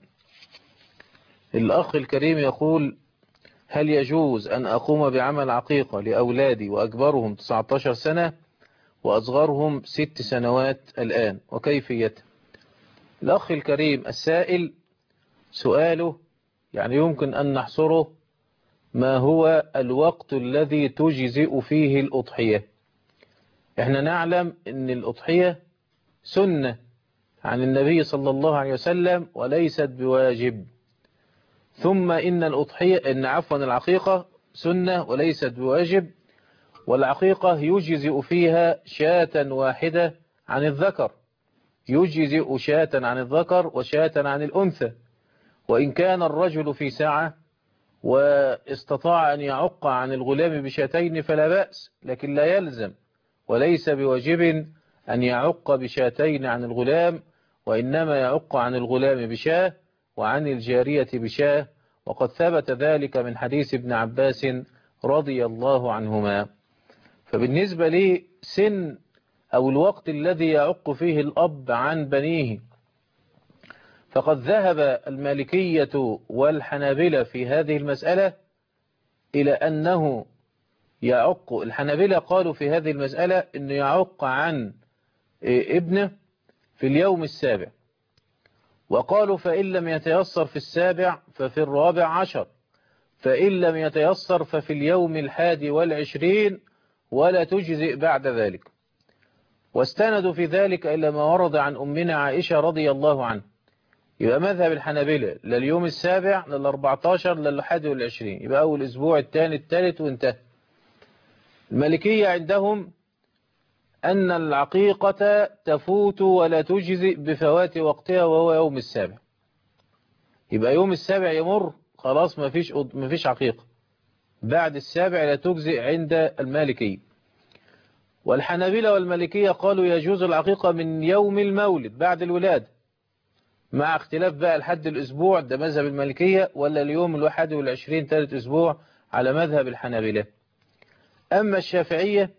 الأخ الكريم يقول هل يجوز أن أقوم بعمل عقيقة لأولادي وأكبرهم 19 سنة وأصغرهم 6 سنوات الآن وكيفيته الأخ الكريم السائل سؤاله يعني يمكن أن نحصره ما هو الوقت الذي تجزئ فيه الأضحية احنا نعلم أن الأضحية سنة عن النبي صلى الله عليه وسلم وليست بواجب ثم إن الأضحية إن عفوا العقيقة سنة وليست بواجب والعقيقة يجزئ فيها شاة واحدة عن الذكر يجزئ شاة عن الذكر وشاة عن الأنثى وإن كان الرجل في ساعة واستطاع أن يعق عن الغلام بشاتين فلا بأس لكن لا يلزم وليس بواجب أن يعق بشاتين عن الغلام وإنما يعق عن الغلام بشاه وعن الجارية بشاه وقد ثبت ذلك من حديث ابن عباس رضي الله عنهما فبالنسبة لي سن أو الوقت الذي يعق فيه الأب عن بنيه فقد ذهب المالكية والحنابلة في هذه المسألة إلى أنه يعق الحنابلة قالوا في هذه المسألة أنه يعق عن ابنه في اليوم السابع وقالوا فإن لم يتيسر في السابع ففي الرابع عشر فإن لم يتيسر ففي اليوم الحادي والعشرين ولا تجزئ بعد ذلك واستندوا في ذلك إلى ما ورد عن أمنا عائشة رضي الله عنها يبقى مذهب الحنابلة لليوم السابع للأربعتاشر للحادي والعشرين يبقى أول أسبوع الثاني الثالث وانتهى المالكية عندهم أن العقيقة تفوت ولا تجزئ بفوات وقتها وهو يوم السابع يبقى يوم السابع يمر خلاص ما فيش ما فيش عقيقة بعد السابع لا تجزئ عند المالكية والحنابلة والمالكية قالوا يجوز العقيقة من يوم المولد بعد الولادة مع اختلاف بقى لحد الأسبوع ده مذهب المالكية ولا اليوم الواحد والعشرين ثالث أسبوع على مذهب الحنابلة أما الشافعية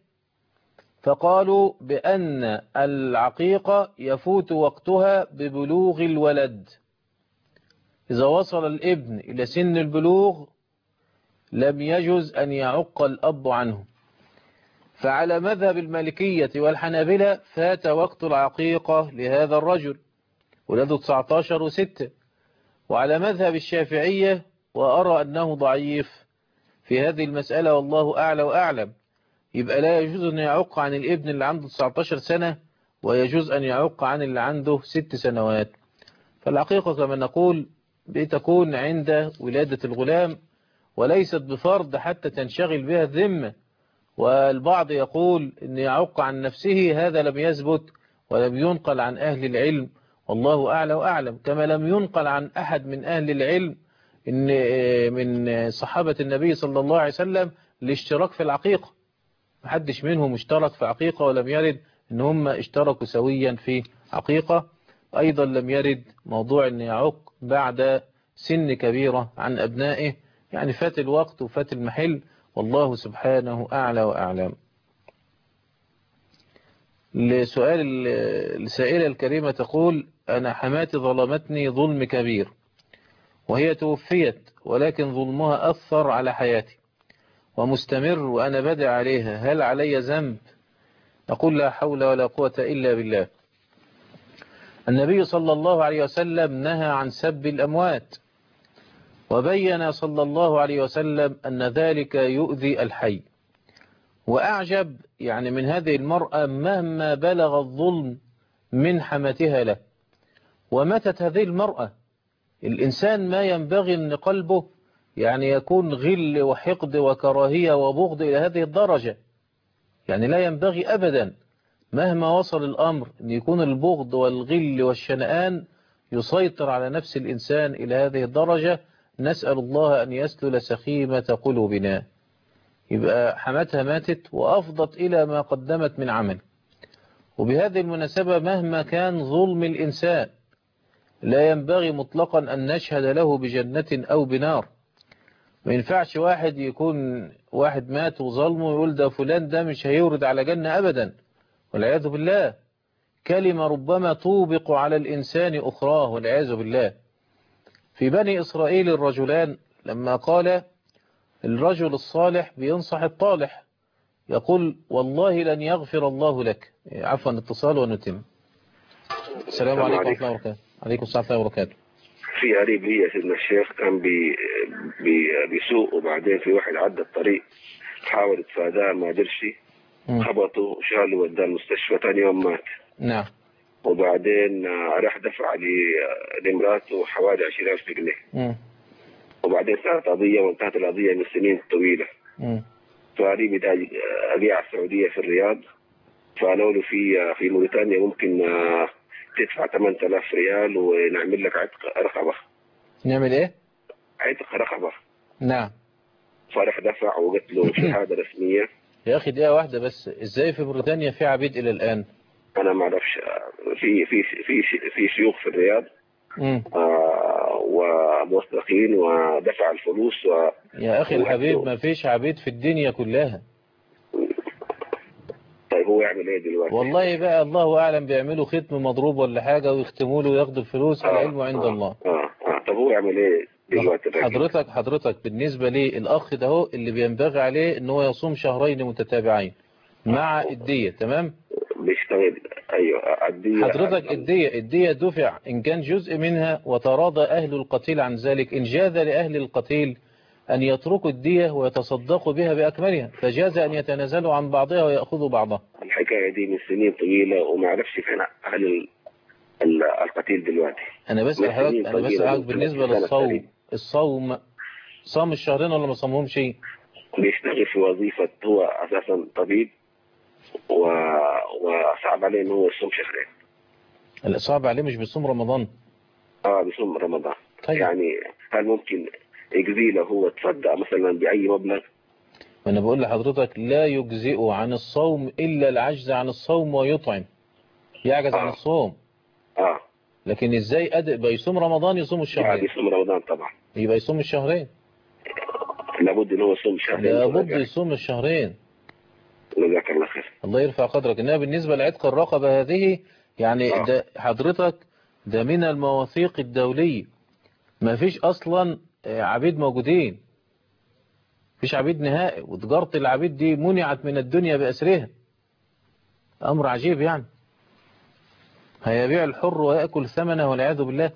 فقالوا بأن العقيقة يفوت وقتها ببلوغ الولد إذا وصل الابن إلى سن البلوغ لم يجز أن يعق الأب عنه فعلى مذهب المالكية والحنابلة فات وقت العقيقة لهذا الرجل ولده 19 و6 وعلى مذهب الشافعية وأرى أنه ضعيف في هذه المسألة والله أعلى وأعلم يبقى لا يجوز أن يعق عن الابن اللي عنده 19 سنة ويجوز أن يعق عن اللي عنده 6 سنوات فالعقيقة كما نقول بتكون عند ولادة الغلام وليست بفرض حتى تنشغل بها الذمة والبعض يقول أن يعق عن نفسه هذا لم يثبت ولم ينقل عن أهل العلم والله أعلى وأعلم كما لم ينقل عن أحد من أهل العلم إن من صحابة النبي صلى الله عليه وسلم الاشتراك في العقيقة محدش منهم اشترك في عقيقة ولم يرد ان هم اشتركوا سويا في عقيقة ايضا لم يرد موضوع ان يعق بعد سن كبيرة عن ابنائه يعني فات الوقت وفات المحل والله سبحانه اعلى واعلم لسؤال السائلة الكريمة تقول انا حماتي ظلمتني ظلم كبير وهي توفيت ولكن ظلمها اثر على حياتي ومستمر وأنا بدع عليها هل علي ذنب أقول لا حول ولا قوة إلا بالله النبي صلى الله عليه وسلم نهى عن سب الأموات وبين صلى الله عليه وسلم أن ذلك يؤذي الحي وأعجب يعني من هذه المرأة مهما بلغ الظلم من حمتها له وماتت هذه المرأة الإنسان ما ينبغي أن قلبه يعني يكون غل وحقد وكراهية وبغض إلى هذه الدرجة يعني لا ينبغي أبدا مهما وصل الأمر أن يكون البغض والغل والشنآن يسيطر على نفس الإنسان إلى هذه الدرجة نسأل الله أن يسلل سخيمة قلوبنا يبقى حماتها ماتت وأفضت إلى ما قدمت من عمل وبهذه المناسبة مهما كان ظلم الإنسان لا ينبغي مطلقا أن نشهد له بجنة أو بنار ما ينفعش واحد يكون واحد مات وظلمه ويقول ده فلان ده مش هيورد على جنة أبدا والعياذ بالله كلمة ربما توبق على الإنسان أخراه والعياذ بالله في بني إسرائيل الرجلان لما قال الرجل الصالح بينصح الطالح يقول والله لن يغفر الله لك عفوا اتصال ونتم السلام عليكم ورحمة الله وبركاته عليكم السلام ورحمة الله وبركاته في قريب لي يا سيدنا الشيخ كان بي بي بيسوق وبعدين في واحد عدى الطريق حاول يتفاداه ما قدرش خبطه وشاله وداه المستشفى ثاني يوم مات نعم وبعدين راح دفع لمراته حوالي 20000 جنيه مم. وبعدين صارت قضية وانتهت القضية من سنين طويلة مم. فقريبي ده أبيع على السعودية في الرياض فقالوا له في في موريتانيا ممكن تدفع 8000 ريال ونعمل لك عتق رقبة نعمل ايه عتق رقبة نعم فراح دفع وقلت له شهادة رسمية يا اخي دقيقة واحدة بس ازاي في بريطانيا في عبيد الى الان انا ما اعرفش في في في في شيوخ في الرياض مم. آه وموثقين ودفع الفلوس و يا اخي الحبيب ما فيش عبيد في الدنيا كلها طيب هو يعمل ايه دلوقتي والله بقى الله اعلم بيعملوا ختم مضروب ولا حاجة ويختموا له وياخدوا الفلوس على علمه عند الله اه اه طب هو يعمل ايه دلوقتي الراجل؟ حضرتك حضرتك بالنسبة لي الأخ ده هو اللي بينبغي عليه ان هو يصوم شهرين متتابعين مع الدية تمام بيشتغل ايوه الدية حضرتك الدية الدية دفع إن كان جزء منها وتراضى أهل القتيل عن ذلك إن جاز لأهل القتيل أن يتركوا الدية ويتصدقوا بها بأكملها فجاز أن يتنازلوا عن بعضها ويأخذوا بعضها الحكايه دي من سنين طويله وما اعرفش فين اهل ال- ال- القتيل دلوقتي أنا بسأل من حضرتك سنين أنا بسأل طويلة، حضرتك ممكن بالنسبة سنة للصوم تقريبا. الصوم صام الشهرين ولا ما صامهمش بيشتغل في وظيفه هو اساسا طبيب و... وصعب عليه ان هو يصوم شهرين الصعب عليه مش بيصوم رمضان اه بيصوم رمضان طيب. يعني هل ممكن يجزي له هو تصدق مثلا باي مبلغ ما أنا بقول لحضرتك لا يجزئ عن الصوم إلا العجز عن الصوم ويطعم يعجز عن الصوم اه لكن إزاي أدق بيصوم رمضان يصوم بعد الشهرين يصوم رمضان طبعا يبقى يصوم الشهرين لابد ان هو يصوم شهرين لابد يصوم الشهرين جزاك الله خير الله يرفع قدرك انها بالنسبة لعتق الرقبة هذه يعني ده حضرتك ده من المواثيق الدولية ما فيش اصلا آه، عبيد موجودين فيش عبيد نهائي وتجارة العبيد دي منعت من الدنيا بأسرها امر عجيب يعني هيبيع الحر ويأكل ثمنه والعياذ بالله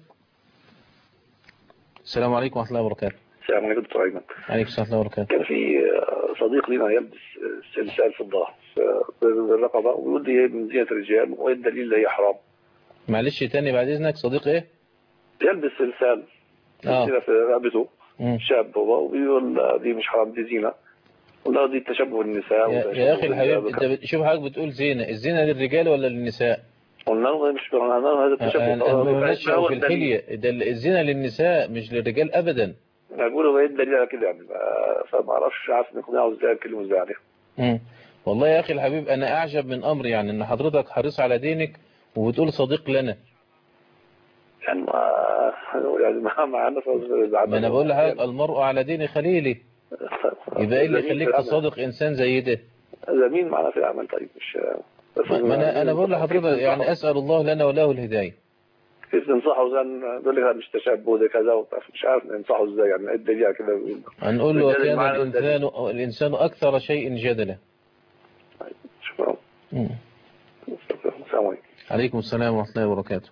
السلام عليكم ورحمة الله وبركاته السلام عليكم دكتور ايمن عليكم السلام ورحمة الله وبركاته كان في آه، صديق لنا يلبس آه، سلسال في الظهر في الرقبه ويقول دي من زينه الرجال وايه الدليل هي حرام معلش تاني بعد اذنك صديق ايه يلبس سلسال آه. سلسله في رقبته مم. شاب هو ويقول آه، دي مش حرام دي زينه ولا دي تشبه النساء يا, وتشبه يا اخي الحبيب الرجال. انت بت- شوف حضرتك بتقول زينة الزينة للرجال ولا للنساء قلنا له مش قلنا له هذا التشبه أنا آه، أنا ما ماشي هو في الدليل؟ الحلية ده الزينة للنساء مش للرجال ابدا بقولوا ايه الدليل على كده يعني آه، فما اعرفش عارف نقنعه ازاي نكلمه ازاي عليها مم. والله يا اخي الحبيب انا اعجب من امر يعني ان حضرتك حريص على دينك وبتقول صديق لنا يعني ما يعني ما معانا ما انا بقول لحضرتك المرء على دين خليله يبقى ايه اللي يخليك تصادق انسان زي ده زميل معنا في العمل طيب مش بس ما ما انا انا بقول لحضرتك يعني اسال الله لنا وله الهدايه كيف ننصحه زي نقول لك هذا مش تشبه ده كذا وبتاع، مش عارف ننصحه ازاي يعني ايه الدليل على كده هنقول له والدليل وكان معنا الانسان الانسان اكثر شيء جدلا شكرا مم. السلام عليكم عليكم السلام ورحمة الله وبركاته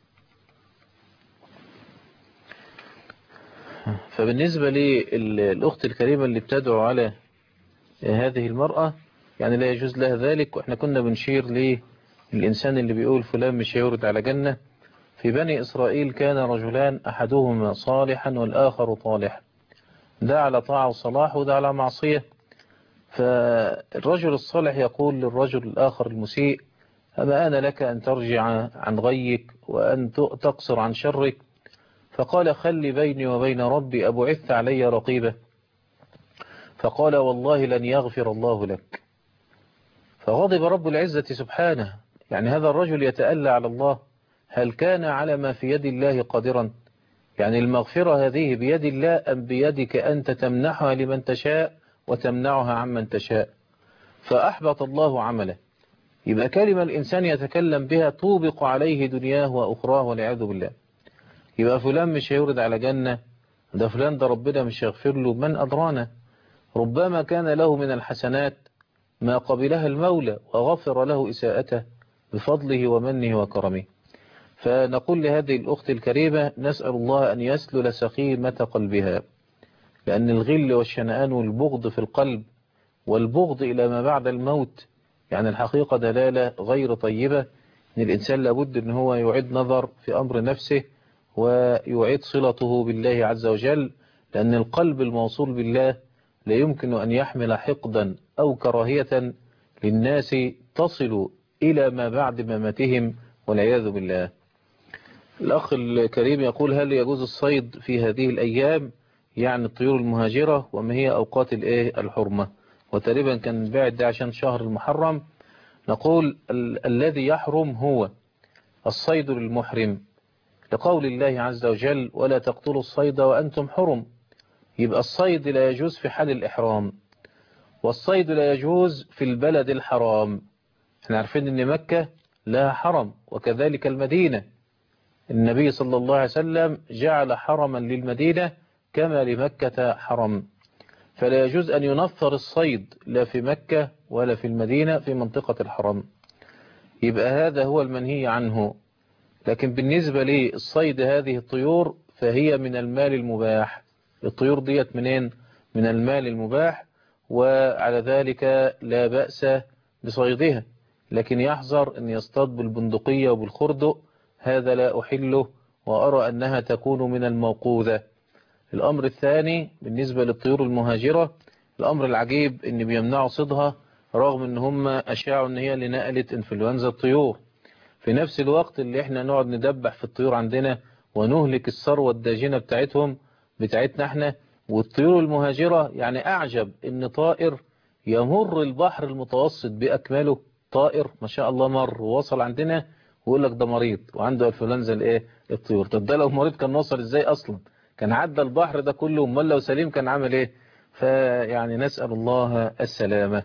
فبالنسبة للأخت الكريمة اللي بتدعو على هذه المرأة يعني لا يجوز لها ذلك وإحنا كنا بنشير للإنسان اللي بيقول فلان مش هيورد على جنة في بني إسرائيل كان رجلان أحدهما صالحا والآخر طالحا ده على طاعة وصلاح وده على معصية فالرجل الصالح يقول للرجل الآخر المسيء أما أنا لك أن ترجع عن غيك وأن تقصر عن شرك فقال خلي بيني وبين ربي أبعثت علي رقيبة فقال والله لن يغفر الله لك فغضب رب العزة سبحانه يعني هذا الرجل يتألى على الله هل كان على ما في يد الله قادرا يعني المغفرة هذه بيد الله أم بيدك أنت تمنحها لمن تشاء وتمنعها عمن تشاء فأحبط الله عمله يبقى كلمة الإنسان يتكلم بها توبق عليه دنياه وأخراه والعياذ بالله يبقى فلان مش هيورد على جنة ده فلان ده ربنا مش هيغفر له من أدرانا ربما كان له من الحسنات ما قبلها المولى وغفر له إساءته بفضله ومنه وكرمه فنقول لهذه الأخت الكريمة نسأل الله أن يسلل سخيمة قلبها لأن الغل والشنآن والبغض في القلب والبغض إلى ما بعد الموت يعني الحقيقة دلالة غير طيبة أن الإنسان لابد أن هو يعيد نظر في أمر نفسه ويعيد صلته بالله عز وجل لأن القلب الموصول بالله لا يمكن أن يحمل حقدا أو كراهية للناس تصل إلى ما بعد مماتهم والعياذ بالله الأخ الكريم يقول هل يجوز الصيد في هذه الأيام يعني الطيور المهاجرة وما هي أوقات الإيه الحرمة وتقريبا كان بعد ده عشان شهر المحرم نقول ال الذي يحرم هو الصيد للمحرم لقول الله عز وجل ولا تقتلوا الصيد وأنتم حرم يبقى الصيد لا يجوز في حال الإحرام والصيد لا يجوز في البلد الحرام احنا عارفين ان مكة لها حرم وكذلك المدينة النبي صلى الله عليه وسلم جعل حرما للمدينة كما لمكة حرم فلا يجوز أن ينفر الصيد لا في مكة ولا في المدينة في منطقة الحرم يبقى هذا هو المنهي عنه لكن بالنسبة للصيد هذه الطيور فهي من المال المباح الطيور ديت منين من المال المباح وعلى ذلك لا بأس بصيدها لكن يحذر أن يصطاد بالبندقية وبالخردق هذا لا أحله وأرى أنها تكون من الموقوذة الأمر الثاني بالنسبة للطيور المهاجرة الأمر العجيب أن بيمنعوا صيدها رغم أن هم أشاعوا أن هي اللي نقلت إنفلونزا الطيور في نفس الوقت اللي احنا نقعد ندبح في الطيور عندنا ونهلك الثروة الداجنة بتاعتهم بتاعتنا احنا والطيور المهاجرة يعني أعجب أن طائر يمر البحر المتوسط بأكمله طائر ما شاء الله مر ووصل عندنا ويقول لك ده مريض وعنده انفلونزا الايه الطيور طب ده لو مريض كان وصل ازاي اصلا كان عدى البحر ده كله امال لو سليم كان عمل ايه فيعني نسأل الله السلامة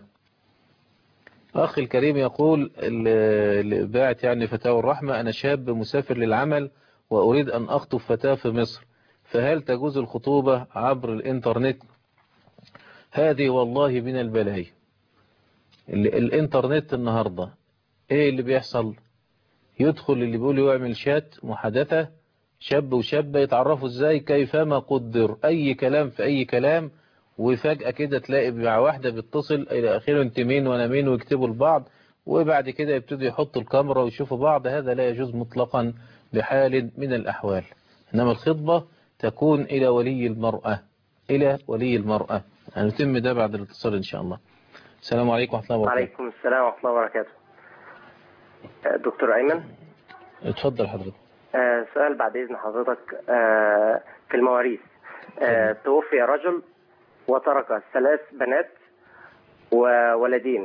أخي الكريم يقول اللي باعت يعني فتاوى الرحمة أنا شاب مسافر للعمل وأريد أن أخطب فتاة في مصر فهل تجوز الخطوبة عبر الإنترنت هذه والله من البلايا الإنترنت النهاردة إيه اللي بيحصل يدخل اللي بيقول يعمل شات محادثة شاب وشابة يتعرفوا إزاي كيفما قدر أي كلام في أي كلام وفجأة كده تلاقي مع واحدة بتتصل إلى آخره أنت مين وأنا مين ويكتبوا لبعض وبعد كده يبتدوا يحطوا الكاميرا ويشوفوا بعض هذا لا يجوز مطلقا بحال من الأحوال إنما الخطبة تكون إلى ولي المرأة إلى ولي المرأة هنتم ده بعد الاتصال إن شاء الله السلام عليكم ورحمة الله وبركاته وعليكم السلام ورحمة الله وبركاته آه، دكتور أيمن اتفضل حضرتك آه، سؤال بعد إذن حضرتك آه، في المواريث آه، توفي رجل وترك ثلاث بنات وولدين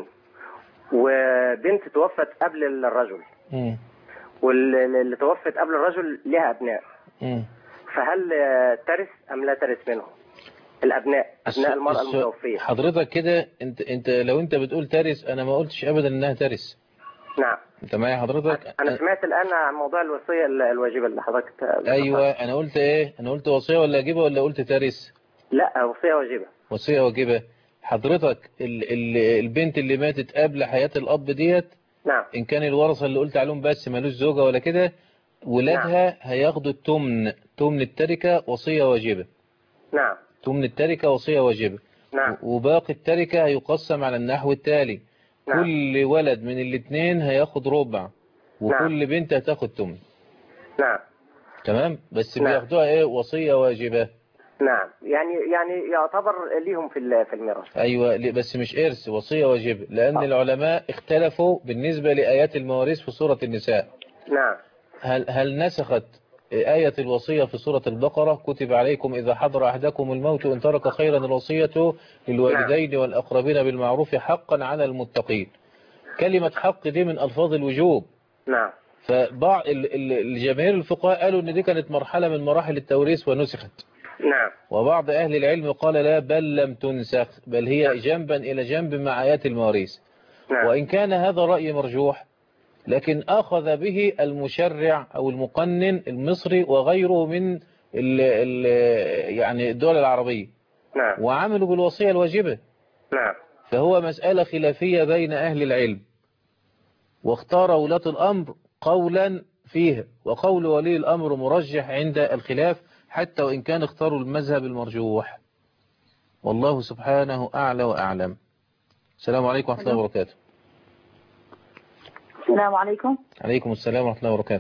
وبنت توفت قبل الرجل مم. واللي توفت قبل الرجل لها أبناء مم. فهل آه، ترث أم لا ترث منهم الأبناء أبناء المرأة الس- المتوفية حضرتك كده انت انت لو انت بتقول ترث انا ما قلتش ابدا انها ترث نعم انت معايا حضرتك أنا سمعت الآن عن موضوع الوصية ال- الواجبة اللي حضرتك ذكرتها. ايوه انا قلت ايه انا قلت وصيه ولا اجيبه ولا قلت ترث لا وصية واجبة وصيه واجبه حضرتك ال ال البنت اللي ماتت قبل حياه الاب ديت نعم ان كان الورثه اللي قلت عليهم بس مالوش زوجه ولا كده ولادها هياخدوا التمن تمن التركه وصيه واجبه نعم تمن التركه وصيه واجبه نعم وباقي التركه هيقسم على النحو التالي نعم. كل ولد من الاثنين هياخد ربع وكل بنت هتاخد تمن نعم تمام بس نعم. بياخدوها ايه وصيه واجبه نعم يعني يعني يعتبر ليهم في ال- في الميراث ايوه ل- بس مش ارث وصيه واجبه لان العلماء اختلفوا بالنسبه لايات المواريث في سوره النساء نعم هل هل نسخت آية الوصية في سورة البقرة كتب عليكم إذا حضر أحدكم الموت إن ترك خيرا الوصية للوالدين والأقربين بالمعروف حقا على المتقين كلمة حق دي من ألفاظ الوجوب نعم فبعض ال- ال- الجماهير الفقهاء قالوا إن دي كانت مرحلة من مراحل التوريث ونسخت نعم وبعض أهل العلم قال لا بل لم تنسخ بل هي جنبا إلى جنب مع آيات المواريث وإن كان هذا رأي مرجوح لكن أخذ به المشرع أو المقنن المصري وغيره من ال ال يعني الدول العربية نعم وعملوا بالوصية الواجبة نعم فهو مسألة خلافية بين أهل العلم واختار ولاة الأمر قولا فيها وقول ولي الأمر مرجح عند الخلاف حتى وإن كان اختاروا المذهب المرجوح والله سبحانه أعلى وأعلم السلام عليكم ورحمة الله وبركاته السلام عليكم عليكم السلام ورحمة الله وبركاته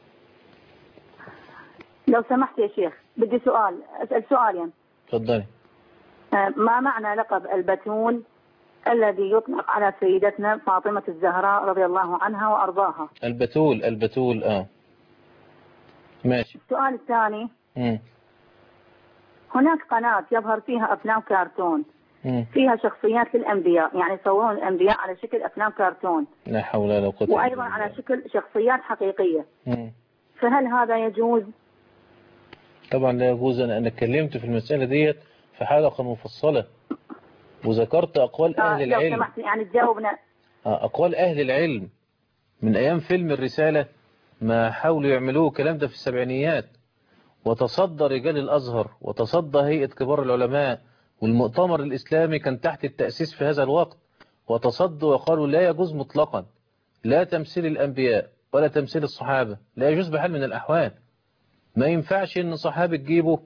لو سمحت يا شيخ بدي سؤال أسأل سؤالين تفضلي آه، ما معنى لقب البتول الذي يطلق على سيدتنا فاطمة الزهراء رضي الله عنها وأرضاها البتول البتول اه ماشي السؤال الثاني مم. هناك قناة يظهر فيها أفلام كرتون مم. فيها شخصيات للأنبياء يعني يصورون الأنبياء على شكل أفلام كرتون لا حول ولا قوة إلا وأيضا على شكل شخصيات حقيقية مم. فهل هذا يجوز؟ طبعا لا يجوز أنا أنا اتكلمت في المسألة ديت في حلقة مفصلة وذكرت أقوال آه، أهل لو العلم سمحت يعني تجاوبنا آه، أقوال أهل العلم من أيام فيلم الرسالة ما حاولوا يعملوه الكلام ده في السبعينيات وتصدى رجال الأزهر وتصدى هيئة كبار العلماء والمؤتمر الإسلامي كان تحت التأسيس في هذا الوقت وتصدوا وقالوا لا يجوز مطلقا لا تمثيل الأنبياء ولا تمثيل الصحابة لا يجوز بحال من الأحوال ما ينفعش ان صحابي تجيبه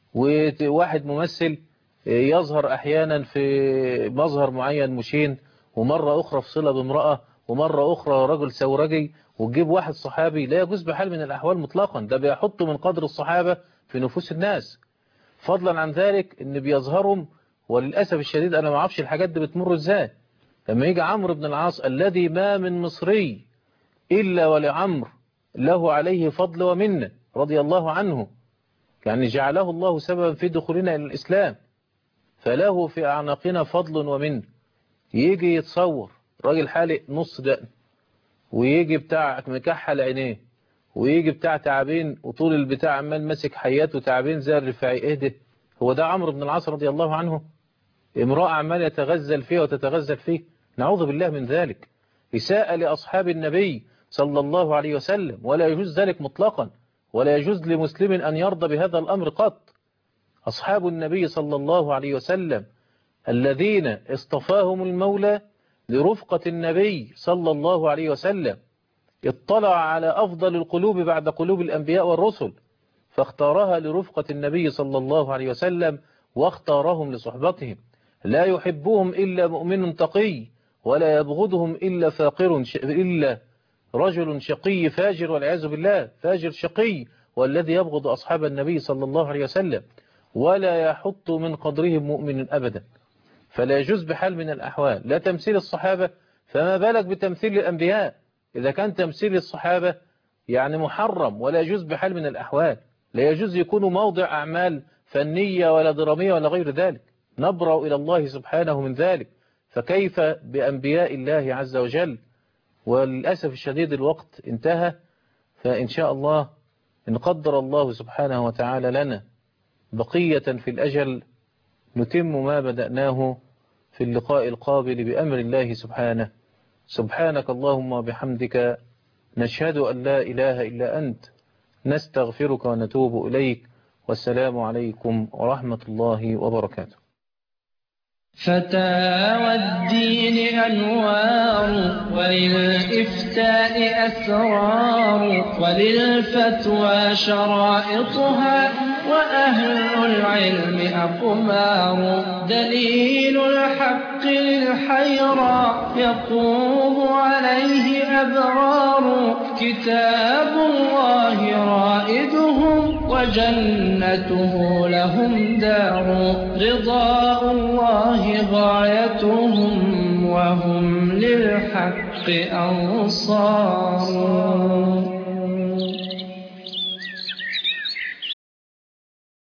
وواحد ممثل يظهر احيانا في مظهر معين مشين ومرة اخرى في صلة بامرأة ومرة اخرى رجل سورجي وتجيب واحد صحابي لا يجوز بحال من الاحوال مطلقا ده بيحط من قدر الصحابة في نفوس الناس فضلا عن ذلك ان بيظهرهم وللأسف الشديد انا ما اعرفش الحاجات دي بتمر ازاي لما يجي عمرو بن العاص الذي ما من مصري إلا ولعمر له عليه فضل ومنه رضي الله عنه يعني جعله الله سببا في دخولنا إلى الإسلام فله في أعناقنا فضل ومنه يجي يتصور راجل حالق نص دقن ويجي بتاع مكحل عينيه ويجي بتاع تعبين وطول البتاع عمال ماسك حياته تعبين زي الرفاعي ايه ده هو ده عمرو بن العاص رضي الله عنه امرأة عمال يتغزل فيه وتتغزل فيه نعوذ بالله من ذلك إساءة لأصحاب النبي صلى الله عليه وسلم ولا يجوز ذلك مطلقا ولا يجوز لمسلم أن يرضى بهذا الأمر قط أصحاب النبي صلى الله عليه وسلم الذين اصطفاهم المولى لرفقة النبي صلى الله عليه وسلم اطلع على أفضل القلوب بعد قلوب الأنبياء والرسل فاختارها لرفقة النبي صلى الله عليه وسلم واختارهم لصحبتهم لا يحبهم إلا مؤمن تقي ولا يبغضهم إلا فاقر إلا رجل شقي فاجر والعياذ بالله فاجر شقي والذي يبغض أصحاب النبي صلى الله عليه وسلم ولا يحط من قدرهم مؤمن أبدا فلا يجوز بحال من الأحوال لا تمثيل الصحابة فما بالك بتمثيل الأنبياء إذا كان تمثيل الصحابة يعني محرم ولا يجوز بحال من الأحوال لا يجوز يكون موضع أعمال فنية ولا درامية ولا غير ذلك نبرأ إلى الله سبحانه من ذلك فكيف بأنبياء الله عز وجل وللأسف الشديد الوقت انتهى فإن شاء الله إن قدر الله سبحانه وتعالى لنا بقية في الأجل نتم ما بدأناه في اللقاء القابل بأمر الله سبحانه سبحانك اللهم وبحمدك نشهد أن لا إله إلا أنت نستغفرك ونتوب إليك والسلام عليكم ورحمة الله وبركاته فتاوى الدين أنوار وللإفتاء أسرار وللفتوى شرائطها وأهل العلم أقمار دليل الحق للحيرى يقوم عليه أبرار كتاب الله رائدهم وجنته لهم دار رضاء الله غايتهم وهم للحق أنصار